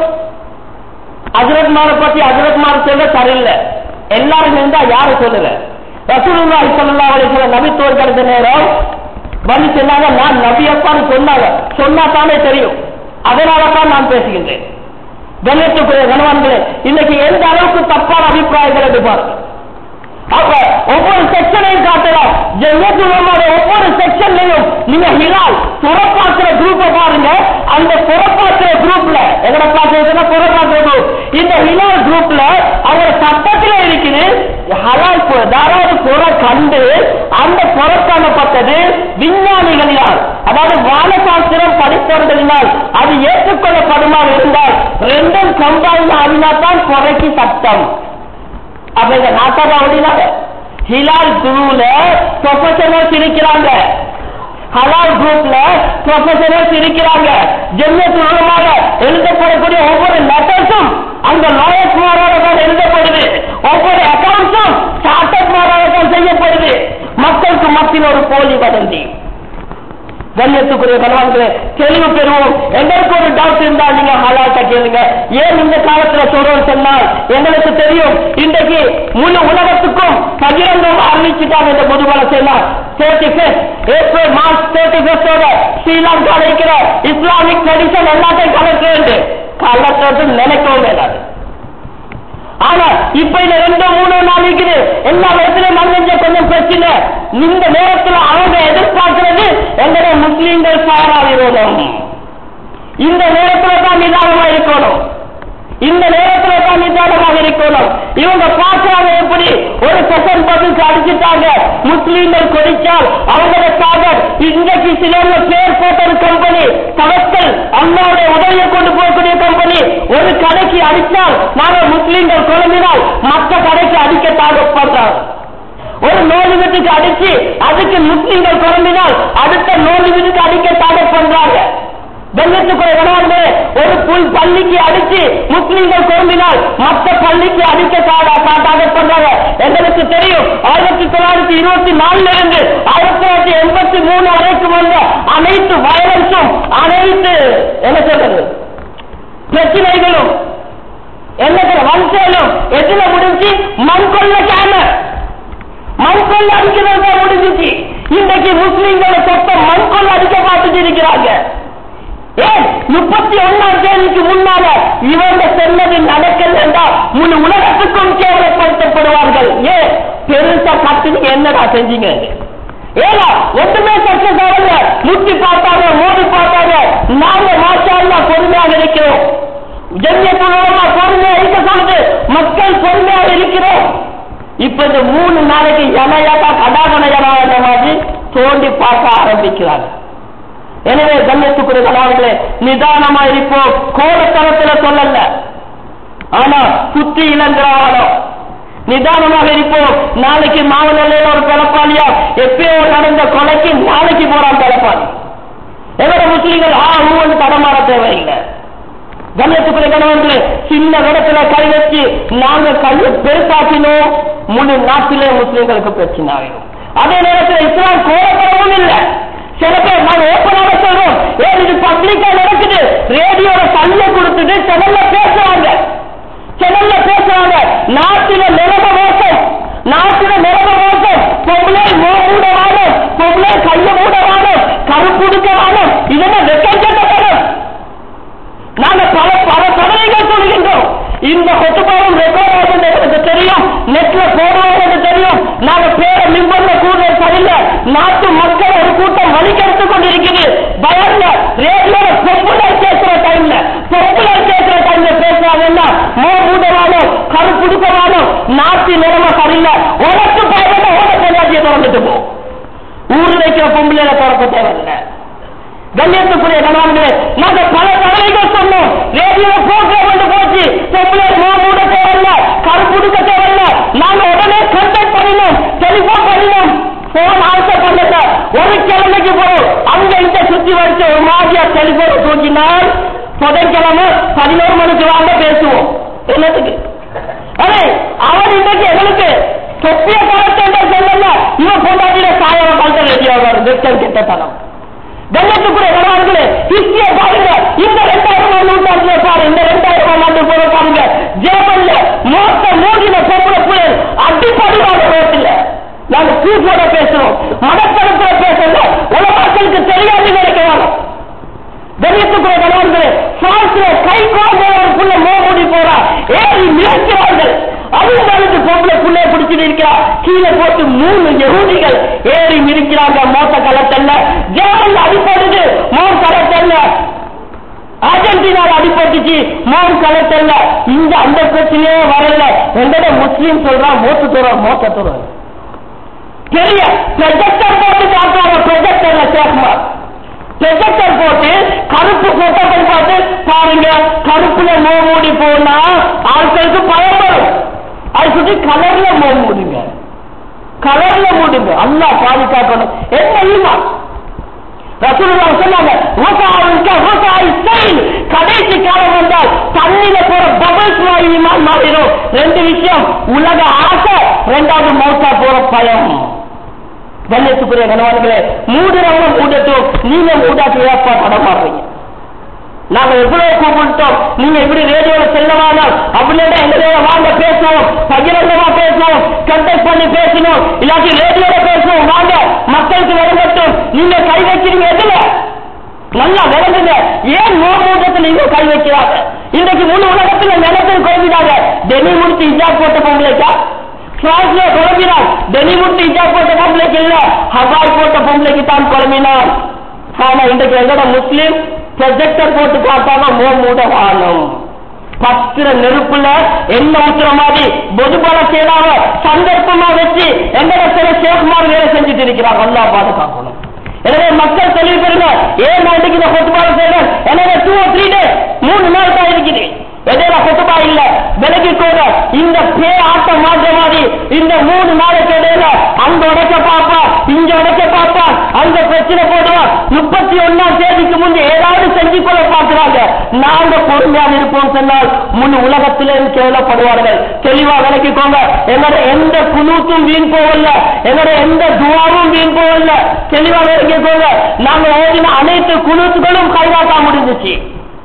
அஜரத்மாரை பத்தி அஜரத்மார் சொல்ல சரியில்லை எல்லாரும் இருந்தா யாரு சொல்லுங்க ரசூலுல்லாஹி ஸல்லல்லாஹு அலைஹி வஸல்லம் நபி தோற்கடித்த நேரம் வந்து சொன்னாங்க நான் நபியப்பான்னு சொன்னாங்க சொன்னா தானே தெரியும் அதனால தான் நான் பேசுகின்றேன் கண்ணியத்துக்குரிய கணவான்களே இன்னைக்கு எந்த அளவுக்கு தப்பான அபிப்பிராயங்கள் என்று பாருங்க அப்ப ஒவ்வொரு செக்ஷனையும் காட்டலாம் ஜெயத்துலமோட ஒவ்வொரு செக்ஷன்லையும் நீங்க ஹிலால் புறப்பாக்குற குரூப்பை பாருங்க அந்த புறப்பாக்குற குரூப்ல எங்கட பாக்குறதுன்னா புறப்பாக்குற குரூப் இந்த ஹிலால் குரூப்ல அவங்க சட்டத்துல இருக்குது ஹலால் பு- யாராவது புற கண்டு அந்த புறக்காணப்பட்டது விஞ்ஞானிகளினால் அதாவது வானசாஸ்திரம் படித்தவர்களினால் அது ஏற்றுக்கொள்ளப்படுமா இருந்தால் ரெண்டும் கம்பைன் ஆகினால்தான் புறைக்கு சட்டம் அப்ப இந்த நாட்டா அப்படின்னாங்க ஹிலால் குருல ப்ரொஃபஷனல்ஸ் இருக்கிறாங்க ஹலால் குரூப்ல ப்ரொஃபஷனல்ஸ் இருக்கிறாங்க ஜென்மத்து மூலமாக எழுதப்படக்கூடிய ஒவ்வொரு லெட்டர்ஸும் அந்த லாயர்ஸ் மாறாக தான் எழுதப்படுது ஒவ்வொரு அக்கௌண்ட்ஸும் சார்ட்டர்ட் மாறாக தான் செய்யப்படுது மக்களுக்கு மத்தியில் ஒரு போலி வதந்தி கண்ணியத்துக்குரிய கணவான்களே தெளிவு பெறுவோம் எங்களுக்கு ஒரு டவுட் இருந்தா நீங்க ஹலாட்ட கேளுங்க ஏன் இந்த காலத்துல சொல்றோம் சொன்னால் எங்களுக்கு தெரியும் இன்றைக்கு முழு உலகத்துக்கும் பகிரங்கம் அறிவிச்சுட்டாங்க இந்த முதுமலை செய்யலாம் thirty first April March thirty ஃபர்ஸ்டோட ஸ்ரீலங்கா இருக்கிற இஸ்லாமிக் ட்ரெடிஷன் எல்லாத்தையும் கலக்கிறது கலக்கிறது நினைக்கவும் வேண்டாது ஆனா இப்ப இந்த ரெண்டு மூணு நாள் இருக்குது எல்லா இடத்துலயும் மண்ணஞ்ச கொஞ்சம் பிரச்சனை இந்த நேரத்துல அவங்க எதிர்பார்க்கிறது எங்களை முஸ்லீம்கள் சாராவிரோதம் இந்த நேரத்துல தான் நிதானமா இருக்கணும் இந்த நேரத்துல தான் நிதானமாக இருக்கணும் இவங்க பார்க்கறாங்க எப்படி ஒரு செகண்ட் பதிலுக்கு அடிச்சுட்டாங்க முஸ்லீம்கள் கொதிச்சால் அவங்களுக்காக இன்றைக்கு சிலர்ல பேர் போட்ட ஒரு கம்பெனி தவக்கல் அண்ணாவுடைய உதவியை கொண்டு போகக்கூடிய கம்பெனி ஒரு கடைக்கு அடித்தால் நாங்க முஸ்லீம்கள் குழம்பினால் மற்ற கடைக்கு அடிக்க டார்கெட் பண்றாங்க ஒரு நோய் வீட்டுக்கு அடிச்சு அதுக்கு முஸ்லீம்கள் குழம்பினால் அடுத்த நோய் வீட்டுக்கு அடிக்க டார்கெட் பண்றாங்க வெள்ளத்துக்குரிய கணவர்களே ஒரு புல் பள்ளிக்கு அடிச்சு முஸ்லீம்கள் குழம்பினால் மற்ற பள்ளிக்கு அடிக்க டார்கெட் பண்றாங்க எங்களுக்கு தெரியும் ஆயிரத்தி தொள்ளாயிரத்தி இருபத்தி நாலுல இருந்து ஆயிரத்தி தொள்ளாயிரத்தி எண்பத்தி மூணு வரைக்கும் வந்த அனைத்து வயலன்ஸும் அனைத்து என்ன சொல்றது பிரச்சனைகளும் என்ன சொல்ற வன்சேலும் எதுல முடிஞ்சு மண் கொள்ள கேம மண் கொள்ள அடிக்கிறது தான் முடிஞ்சிச்சு இன்றைக்கு முஸ்லீம்களை சொத்த மண் கொள்ள அடிக்க பார்த்துட்டு இருக்கிறாங்க ஏன் முப்பத்தி ஒன்னாம் தேதிக்கு முன்னால இவங்க சொன்னது நடக்கலண்டா முழு உலகத்துக்கும் கேவலப்படுத்தப்படுவார்கள் ஏன் பெருசா கத்துக்கு என்னடா செஞ்சீங்க ஏன்னா ஒன்றுமே சக்சஸ் ஆகல முட்டி பார்த்தாங்க மோதி பார்த்தாங்க நாங்க மாஷா பொறுமையாக இருக்கிறோம் ஜென்யத்துலமா பொறுமையா இருக்க சொல்லுது மக்கள் பொறுமையாக இருக்கிறோம் இப்ப இந்த மூணு நாளைக்கு எனையாக்கா கடாகணையனாக மாதிரி தோண்டி பார்க்க ஆரம்பிக்கிறாங்க எனவே கண்ணியத்துக்குரிய கலாவர்களே நிதானமா இருப்போம் கோலத்தனத்துல சொல்லல ஆனா புத்தி இளந்திராவாலம் நிதானமாக இருப்போம் நாளைக்கு மாவநிலையில ஒரு பிறப்பாளியா எப்பயோ நடந்த கொலைக்கு நாளைக்கு போறான் பிறப்பாளி எவ்வளவு முஸ்லீம்கள் ஆ ஊன்னு தடமாற தேவையில்லை கண்ணியத்துக்குரிய கணவர்களே சின்ன இடத்துல கை வச்சு நாங்க கையை பெருசாக்கினோம் முழு நாட்டிலே முஸ்லீம்களுக்கு பிரச்சனை ஆகிடும் அதே நேரத்தில் இஸ்லாம் கோரப்படவும் இல்லை சில பேர் நாங்க ஓப்பனாக சொல்றோம் ஏன் இது பப்ளிக்கா நடக்குது ரேடியோல சல்ல கொடுத்துட்டு செவல்ல பேசுறாங்க செவல்ல பேசுறாங்க நாட்டில நிலம மோசம் நாட்டில நிலம மோசம் பொம்பளை மூட வாழும் பொம்பளை கைய மூட வாழும் கருப்புடுக்க வாழும் இதெல்லாம் வெக்கம் கேட்ட படம் நாங்க பல பல தடவைகள் சொல்கின்றோம் இந்த கொத்துப்பாவும் ரெக்கார்ட் ஆகுது எனக்கு தெரியும் நெட்ல போடுவோம் எனக்கு தெரியும் நாங்க பேர மிம்பர்ல கூடுறது சரியில்லை நாட்டு மக்கள் ஒரு கூட்டம் வழிகெடுத்துக் கொண்டிருக்கிறது பயன்ல ரேடியோல பார்க்க தேவையில்லை கண்ணியத்துக்குரிய கணவன்களே நாங்க பல தவறைகள் சொன்னோம் ரேடியோ போக்குவரத்து வந்து போச்சு பொம்பளை மூட தேவையில்ல கருப்புடுக்க தேவையில்ல நாங்க உடனே கண்டக்ட் பண்ணினோம் டெலிபோன் பண்ணினோம் போன் ஆன்சர் பண்ணல ஒரு கிழமைக்கு போறோம் அங்க இந்த சுத்தி வச்சு ஒரு மாதிரியா டெலிபோனை தூக்கினால் புதன்கிழமை பதினோரு மணிக்கு வாங்க பேசுவோம் என்னத்துக்கு அடே அவன் இன்னைக்கு எங்களுக்கு தொப்பிய கலத்தை சொல்லல இவன் கொண்டாடின சாயம் கலத்த ரெடியாக வெஸ்டர்ன் கிட்டத்தனம் கண்ணியத்துக்குரிய கணவர்களே ஹிஸ்டிய பாருங்க இந்த ரெண்டாயிரம் நூற்றாண்டுல பாரு இந்த ரெண்டாயிரம் ஆண்டு போல பாருங்க ஜேபன்ல மோச மூடின பொம்பளை புயல் அடிப்படையான ரோட்டில் நாங்க கூட்டோட பேசுறோம் மதப்படத்துல பேசல உலகங்களுக்கு தெரியாது நினைக்கிறாங்க கண்ணியத்துக்குரிய கணவர்களே பிரான்ஸ்ல கை குழந்தைகளுக்குள்ள மோமூடி போறா ஏறி மிரட்டுவார்கள் அவங்களுக்கு பொம்பளை புள்ளைய பிடிச்சிட்டு இருக்கிறா கீழே போட்டு மூணு யகூதிகள் ஏறி மிரிக்கிறாங்க மோச களத்தல்ல ஜெர்மன்ல அடிப்படுது மோர் களத்தல்ல அர்ஜென்டினால அடிபட்டுச்சு மோர் களத்தல்ல இந்த அந்த பிரச்சனையே வரல எங்கட முஸ்லீம் சொல்றான் மோத்து தூரம் மோச தூரம் பெரிய ப்ரொஜெக்டர் போட்டு காட்டுறாங்க ப்ரொஜெக்டர்ல சேக்குமார் ப்ரொஜெக்டர் போட்டு கருப்பு போட்டோக்கள் பார்த்து பாருங்க கருப்புல மோ மூடி போனா ஆட்களுக்கு பயம் வரும் அது சுற்றி கலர்ல மோ மூடுங்க கலர்ல மூடுங்க அல்லா பாதுகாக்கணும் என்ன ஈமா ரசூலுல்லா சொன்னாங்க வசாவுக்க வசாய் செயல் கடைசி காலம் வந்தால் தண்ணியில போற பபிள்ஸ் மாதிரி ஈமான் மாறிடும் ரெண்டு விஷயம் உலக ஆசை ரெண்டாவது மௌத்தா போற பயம் கண்ணியத்துக்குரிய கணவான்களே மூடுறவங்க மூடட்டும் நீங்க மூடாட்டு ஏப்பா தடமாடுறீங்க நாங்க எவ்வளவு கூப்பிட்டோம் நீங்க எப்படி ரேடியோல செல்லவானா அப்படின்னா எங்களோட வாங்க பேசுவோம் பகிரங்கமா பேசுவோம் கண்டக்ட் பண்ணி பேசணும் இல்லாட்டி ரேடியோல பேசுவோம் வாங்க மக்களுக்கு விளங்கட்டும் நீங்க கை வைக்கிறீங்க எதுல நல்லா விளங்குங்க ஏன் நோமூட்டத்தில் நீங்க கை வைக்கிறாங்க இன்றைக்கு முழு உலகத்துல நிலத்தில் குழம்பினாங்க டெனி முடிச்சு இஜாப் போட்ட பொம்பளைக்கா பிரான்ஸ்ல குழம்பினான் டெனி முடிச்சு இஜாப் போட்ட பொம்பளைக்கு இல்ல ஹவாய் போட்ட பொம்பளைக்கு தான் குழம்பினான் ஆனா இன்றைக்கு எங்கட முஸ்லீம் ப்ரொஜெக்டர் போட்டு காட்டாம மோ மூட வாழும் பத்திர நெருப்புல என்ன ஊத்துற மாதிரி பொதுபல சேனாவ சந்தர்ப்பமா வச்சு எங்கட சில சேகுமார் வேலை செஞ்சுட்டு இருக்கிறாங்க நல்லா பாதுகாக்கணும் எனவே மக்கள் தெளிவு பெறுங்க ஏன் நான் இன்னைக்கு இந்த கொத்துபால செய்யறேன் எனவே டூ த்ரீ டேஸ் மூணு நாள் தான் இருக்குது எதையில கொத்துபா இல்ல விலகிக்கோங்க இந்த பே ஆட்ட மாற்ற மாதிரி இந்த மூணு நாளைக்கு இடையில அங்க உடைக்க பாப்பா இங்க உடைக்க பாப்பா அங்க பிரச்சனை போடுவான் முப்பத்தி ஒன்னாம் தேதிக்கு முன்பு ஏதாவது செஞ்சு கொள்ள பார்க்கிறாங்க நாங்க பொறுமையாக இருப்போம் சொன்னால் முழு உலகத்திலே கேவலப்படுவார்கள் தெளிவா விளக்கிக்கோங்க எங்களோட எந்த குழுத்தும் வீண் போகல எங்களோட எந்த துவாவும் வீண் போகல தெளிவா விளக்கிக்கோங்க நாங்க ஓடின அனைத்து குழுத்துகளும் கைதாக்கா முடிஞ்சிச்சு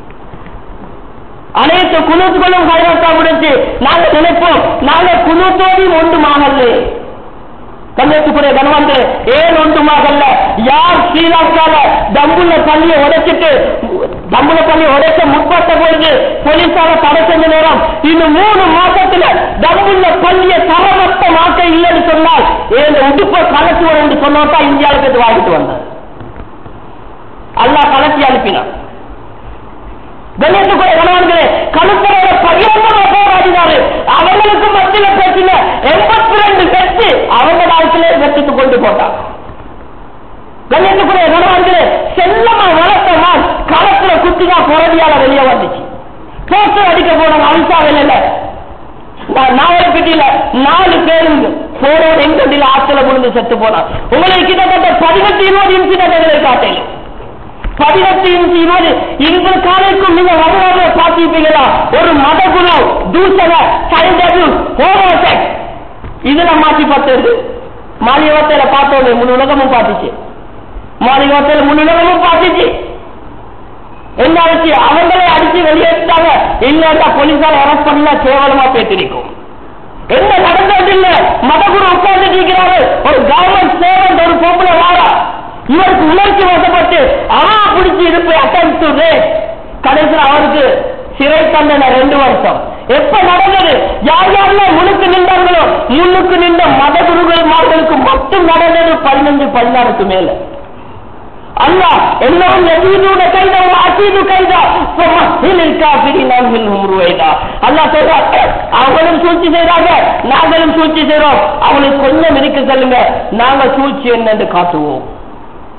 அனைத்து குழுத்துகளும் கைதாக்கா முடிஞ்சு நாங்க நினைப்போம் நாங்க குழுத்தோடையும் ஒன்றுமாகல கண்ணியத்துக்குரிய கணவன்கள் ஏன் ஒன்றுமாகல யார் ஸ்ரீலங்கால தம்புள்ள பள்ளியை உடைச்சிட்டு தம்புள்ள பள்ளியை உடைக்க முற்பட்ட பொழுது போலீசார தடை செஞ்ச நேரம் இன்னும் மூணு மாசத்துல தம்புள்ள பள்ளியை தரமற்ற மாற்ற இல்லைன்னு சொன்னால் ஏன் உடுப்ப கலத்தி என்று சொன்னோட்டா இந்தியாவுக்கு இது வாங்கிட்டு வந்தார் அல்லாஹ் கலத்தி அனுப்பினான் கண்ணியத்துக்குரிய கணவன்களே கழுத்தரோட பகிரங்கமா போராடினாரு அவங்களுக்கு மத்தியில பேசின எண்பத்தி ரெண்டு வெற்றி அவங்க வாழ்க்கையில வெற்றிக்கு கொண்டு போட்டான் கண்ணியத்துக்குரிய கணவன்களே செல்லமா வளர்த்தமா களத்துல குத்தினா புறவியால வெளியே வந்துச்சு போஸ்டர் அடிக்க போன அம்சா வெளியில நாயர்பட்டியில நாலு பேருந்து போரோட எங்கண்டில ஆத்துல விழுந்து செத்து போனான் உங்களுக்கு கிட்டத்தட்ட பதினெட்டு இருபது இன்சிடென்ட்களை காட்டேன் பதினெட்டு இன்ச்சு இருபது இன்று காலைக்கும் நீங்க வரலாறு பார்த்திருப்பீங்களா ஒரு மதகுரு தூசக சைண்டகு ஹோமோசெக் இதுல மாற்றி பார்த்தது மாலிகவத்தையில பார்த்தோம் முழு உலகமும் பார்த்துச்சு மாலிகவத்தையில முழு உலகமும் பார்த்துச்சு என்ன ஆச்சு அவங்களே அடிச்சு வெளியேற்றாங்க இல்லைன்னா போலீஸால அரெஸ்ட் பண்ணல கேவலமா பேசிருக்கும் என்ன நடந்தது இல்ல மதகுரு உட்கார்ந்து இருக்கிறாரு ஒரு கவர்மெண்ட் சேவன் ஒரு பொம்பளை வாரா இவருக்கு உணர்ச்சி வசப்பட்டு அவன் பிடிச்சி இருப்பு அட்டம் கடைசியில் அவருக்கு சிறை தண்டனை ரெண்டு வருஷம் எப்ப நடந்தது யார் யாரெல்லாம் முழுக்கு நின்றார்களோ முன்னுக்கு நின்ற மத குருகள் மார்களுக்கு மட்டும் நடந்தது பதினஞ்சு பதினாறுக்கு மேல அல்லா எல்லாம் எதீதூட கைதா அசீது கைதா மஹிலில் காஃபிரின் அன்ஹில்ஹும் ருவைதா அல்லாஹ் சொல்றாங்க அவங்களும் சூழ்ச்சி செய்றாங்க நாங்களும் சூழ்ச்சி செய்றோம் அவங்களுக்கு கொஞ்சம் இருக்க சொல்லுங்க நாங்க சூழ்ச்சி என்னன்னு காட்டுவோம்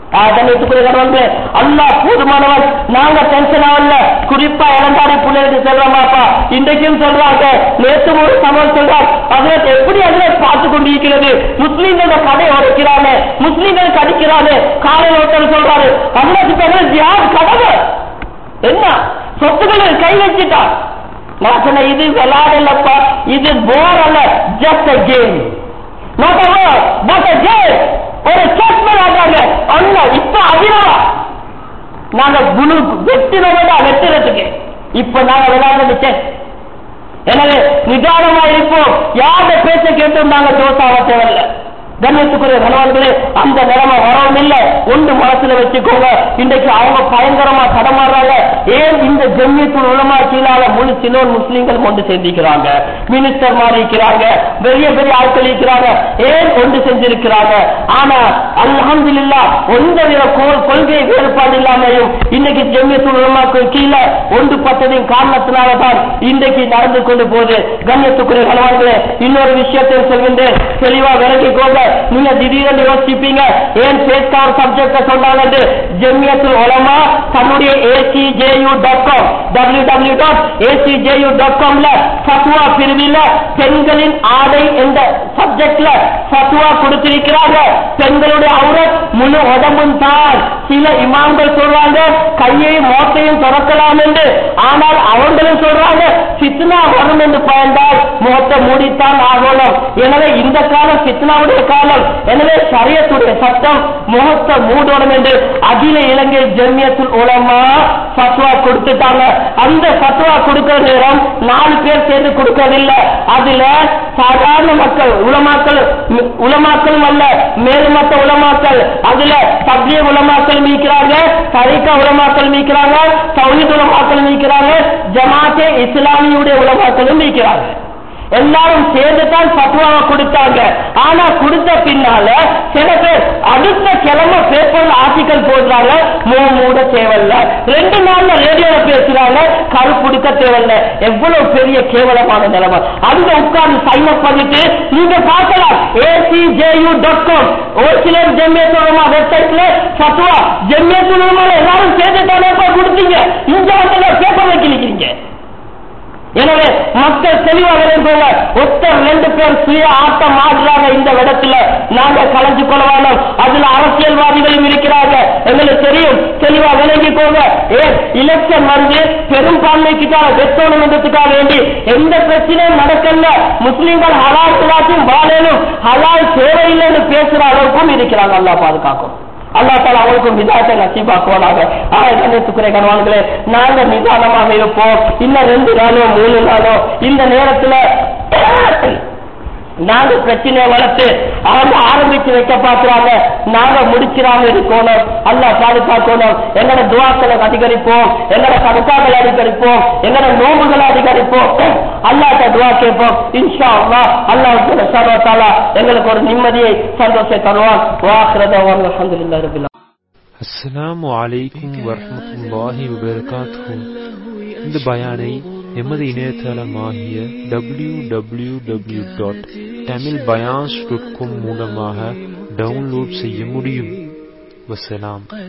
வந்து அல்லாஹ் போதுமானவன் நாங்க டென்ஷன் ஆகல குறிப்பா இளந்தாரி பிள்ளைகளுக்கு சொல்றோமாப்பா இன்றைக்கும் சொல்றாங்க நேற்று ஒரு சமம் சொல்றார் அதுல எப்படி அதுல பார்த்து கொண்டிருக்கிறது முஸ்லீம்கள கடை உடைக்கிறாங்க முஸ்லீம்கள் கடிக்கிறாங்க காலையில் ஒருத்தர் சொல்றாரு அதுக்கு பிறகு ஜியாத் கடமை என்ன சொத்துக்களை கை வச்சுட்டான் நான் சொன்ன இது விளையாடலப்பா இது போர் அல்ல just game not war but game ஒரு செஸ் விளையாடுறாங்க அல்ல இப்ப அதிகமா நாங்க குழு வெட்டினோட வெட்டுறதுக்கு இப்ப நாங்க விளையாடுறது செஸ் எனவே நிதானமா இருப்போம் யார பேச்ச கேட்டும் நாங்க தோசாவ தேவையில்லை கண்ணியத்துக்குரிய கணவன்களே அந்த நிலைமை வரவும் இல்லை ஒன்று மனசுல வச்சுக்கோங்க இன்றைக்கு அவங்க பயங்கரமா தடமாடுறாங்க ஏன் இந்த ஜம்மியத்துள் உலமா கீழால முழு சிலோன் முஸ்லீம்கள் கொண்டு சேர்ந்திருக்கிறாங்க மினிஸ்டர் மாதிரி இருக்கிறாங்க பெரிய பெரிய ஆட்கள் இருக்கிறாங்க ஏன் ஒன்று செஞ்சிருக்கிறாங்க ஆனா அல்ஹம்துலில்லா எந்த வித கொ- கொள்கை வேறுபாடு இல்லாமையும் இன்னைக்கு ஜம்மியத்துள் உலமாக்கு கீழே ஒன்றுபட்டதின் காரணத்தினால தான் இன்றைக்கு நடந்து கொண்டு போகுது கண்ணியத்துக்குரிய கணவன்களே இன்னொரு விஷயத்தை சொல்கின்றேன் தெளிவா விளக்கிக்கோங்க நீங்க திடீரென்று யோசிப்பீங்க ஏன் பேஸ்கா ஒரு சப்ஜெக்ட சொன்னாங்க ஜெமியத்துல் உலமா தன்னுடைய ACJU dot com W W dot ACJU dot காம்ல ஃபத்வா பிரிவில் பெண்களின் ஆடை என்ற சப்ஜெக்ட்ல ஃபத்வா கொடுத்திருக்கிறாங்க பெண்களுடைய அவுரத் முழு உடம்பும் தான் சில இமாம்கள் சொல்றாங்க கையையும் மோட்டையும் திறக்கலாம் என்று ஆனால் அவங்களும் சொல்றாங்க ஃபித்னா வரும் என்று பயந்தால் முகத்தை மூடித்தான் ஆகணும் எனவே இந்த காலம் ஃபித்னாவுடைய காலம் எனவே சரியத்துடைய சட்டம் முகத்தை மூடணும் என்று அகில இலங்கை ஜெமியத்துல் உலமா ஃபத்வா கொடுத்துட்டாங்க அந்த ஃபத்வா கொடுக்கிற நேரம் நாலு பேர் சேர்ந்து கொடுக்கறதில்லை அதுல சாதாரண மக்கள் உலமாக்கள் உலமாக்களும் அல்ல மேல்மட்ட உலமாக்கள் அதுல தப்லிய உலமாக்கள் மீக்கிறாங்க தரிக்கா உலமாக்கள் மீக்கிறாங்க சௌஹீத் உலமாக்கள் மீக்கிறாங்க ஜமாத்தே இஸ்லாமியுடைய உலமாக்களும் மீக்கிறாங்க எல்லாரும் சேர்ந்து தான் பத்துவாவை கொடுத்தாங்க ஆனா கொடுத்த பின்னால சில பேர் அடுத்த கிழமை பேப்பர்ல ஆர்டிக்கல் போடுறாங்க மூ மூட தேவையில்ல ரெண்டு நாள்ல ரேடியோல பேசுறாங்க கருப்புடுக்க தேவையில்ல எவ்வளவு பெரிய கேவலமான நிலைமை அங்க உட்கார்ந்து சைன் அப் பண்ணிட்டு நீங்க பார்க்கலாம் ஏசிஜேயு டாட் காம் ஒரு சிலர் ஜெம்மியத்துலமா வெப்சைட்ல பத்துவா ஜெம்மியத்துலமா எல்லாரும் சேர்ந்து தானே போய் கொடுத்தீங்க இங்க வந்து பேப்பர் வைக்கிறீங்க எனவே மக்கள் தெளிவாக இருந்தவங்க ஒருத்தர் ரெண்டு பேர் சுய ஆட்டம் ஆடுறாங்க இந்த இடத்துல நாங்க கலைஞ்சு கொள்ளவானோம் அதுல அரசியல்வாதிகளும் இருக்கிறாங்க எங்களுக்கு தெரியும் தெளிவா விளங்கிக்கோங்க ஏன் எலெக்ஷன் வந்து பெரும்பான்மைக்குதான் வெத்தோணும் என்றதுக்காக வேண்டி எந்த பிரச்சனையும் நடக்கல முஸ்லீம்கள் ஹலால் எல்லாத்தையும் வாழணும் ஹலால் தேவையில்லைன்னு பேசுற அளவுக்கும் இருக்கிறாங்க அல்லா பாதுகாக்கும் அல்லா தால அவங்களுக்கும் நிதானத்தை நசீபாக்குவானாக ஆயிரத்துக்குறை கணவான்களே நாங்க நிதானமாக இருப்போம் இன்னும் ரெண்டு நாளோ மூணு நாளோ இந்த நேரத்துல நாங்க பிரச்சனையை வளர்த்து அவங்க ஆரம்பிச்சு வைக்க பாக்குறாங்க நாங்க முடிச்சிடாம இருக்கணும் அல்லா பாதுகாக்கணும் எங்களோட துவாக்களை அதிகரிப்போம் எங்களோட கடுக்காக்களை அதிகரிப்போம் எங்களோட நோம்புகளை அதிகரிப்போம் அல்லாட்ட துவா கேட்போம் இன்ஷா அல்லா அல்லாஹ் சர்வத்தாலா எங்களுக்கு ஒரு நிம்மதியை சந்தோஷத்தை தருவான் வாக்குறத அலமதுல்லா ரபில்லா அஸ்ஸலாமு அலைக்கும் வரஹ்மத்துல்லாஹி வபரகாத்துஹு இந்த பயானை எமது இணையதளமாகிய W W W dot Tamil பயான்ஸ் டாட் காம் மூலமாக டவுன்லோட் செய்ய முடியும் வசலாம்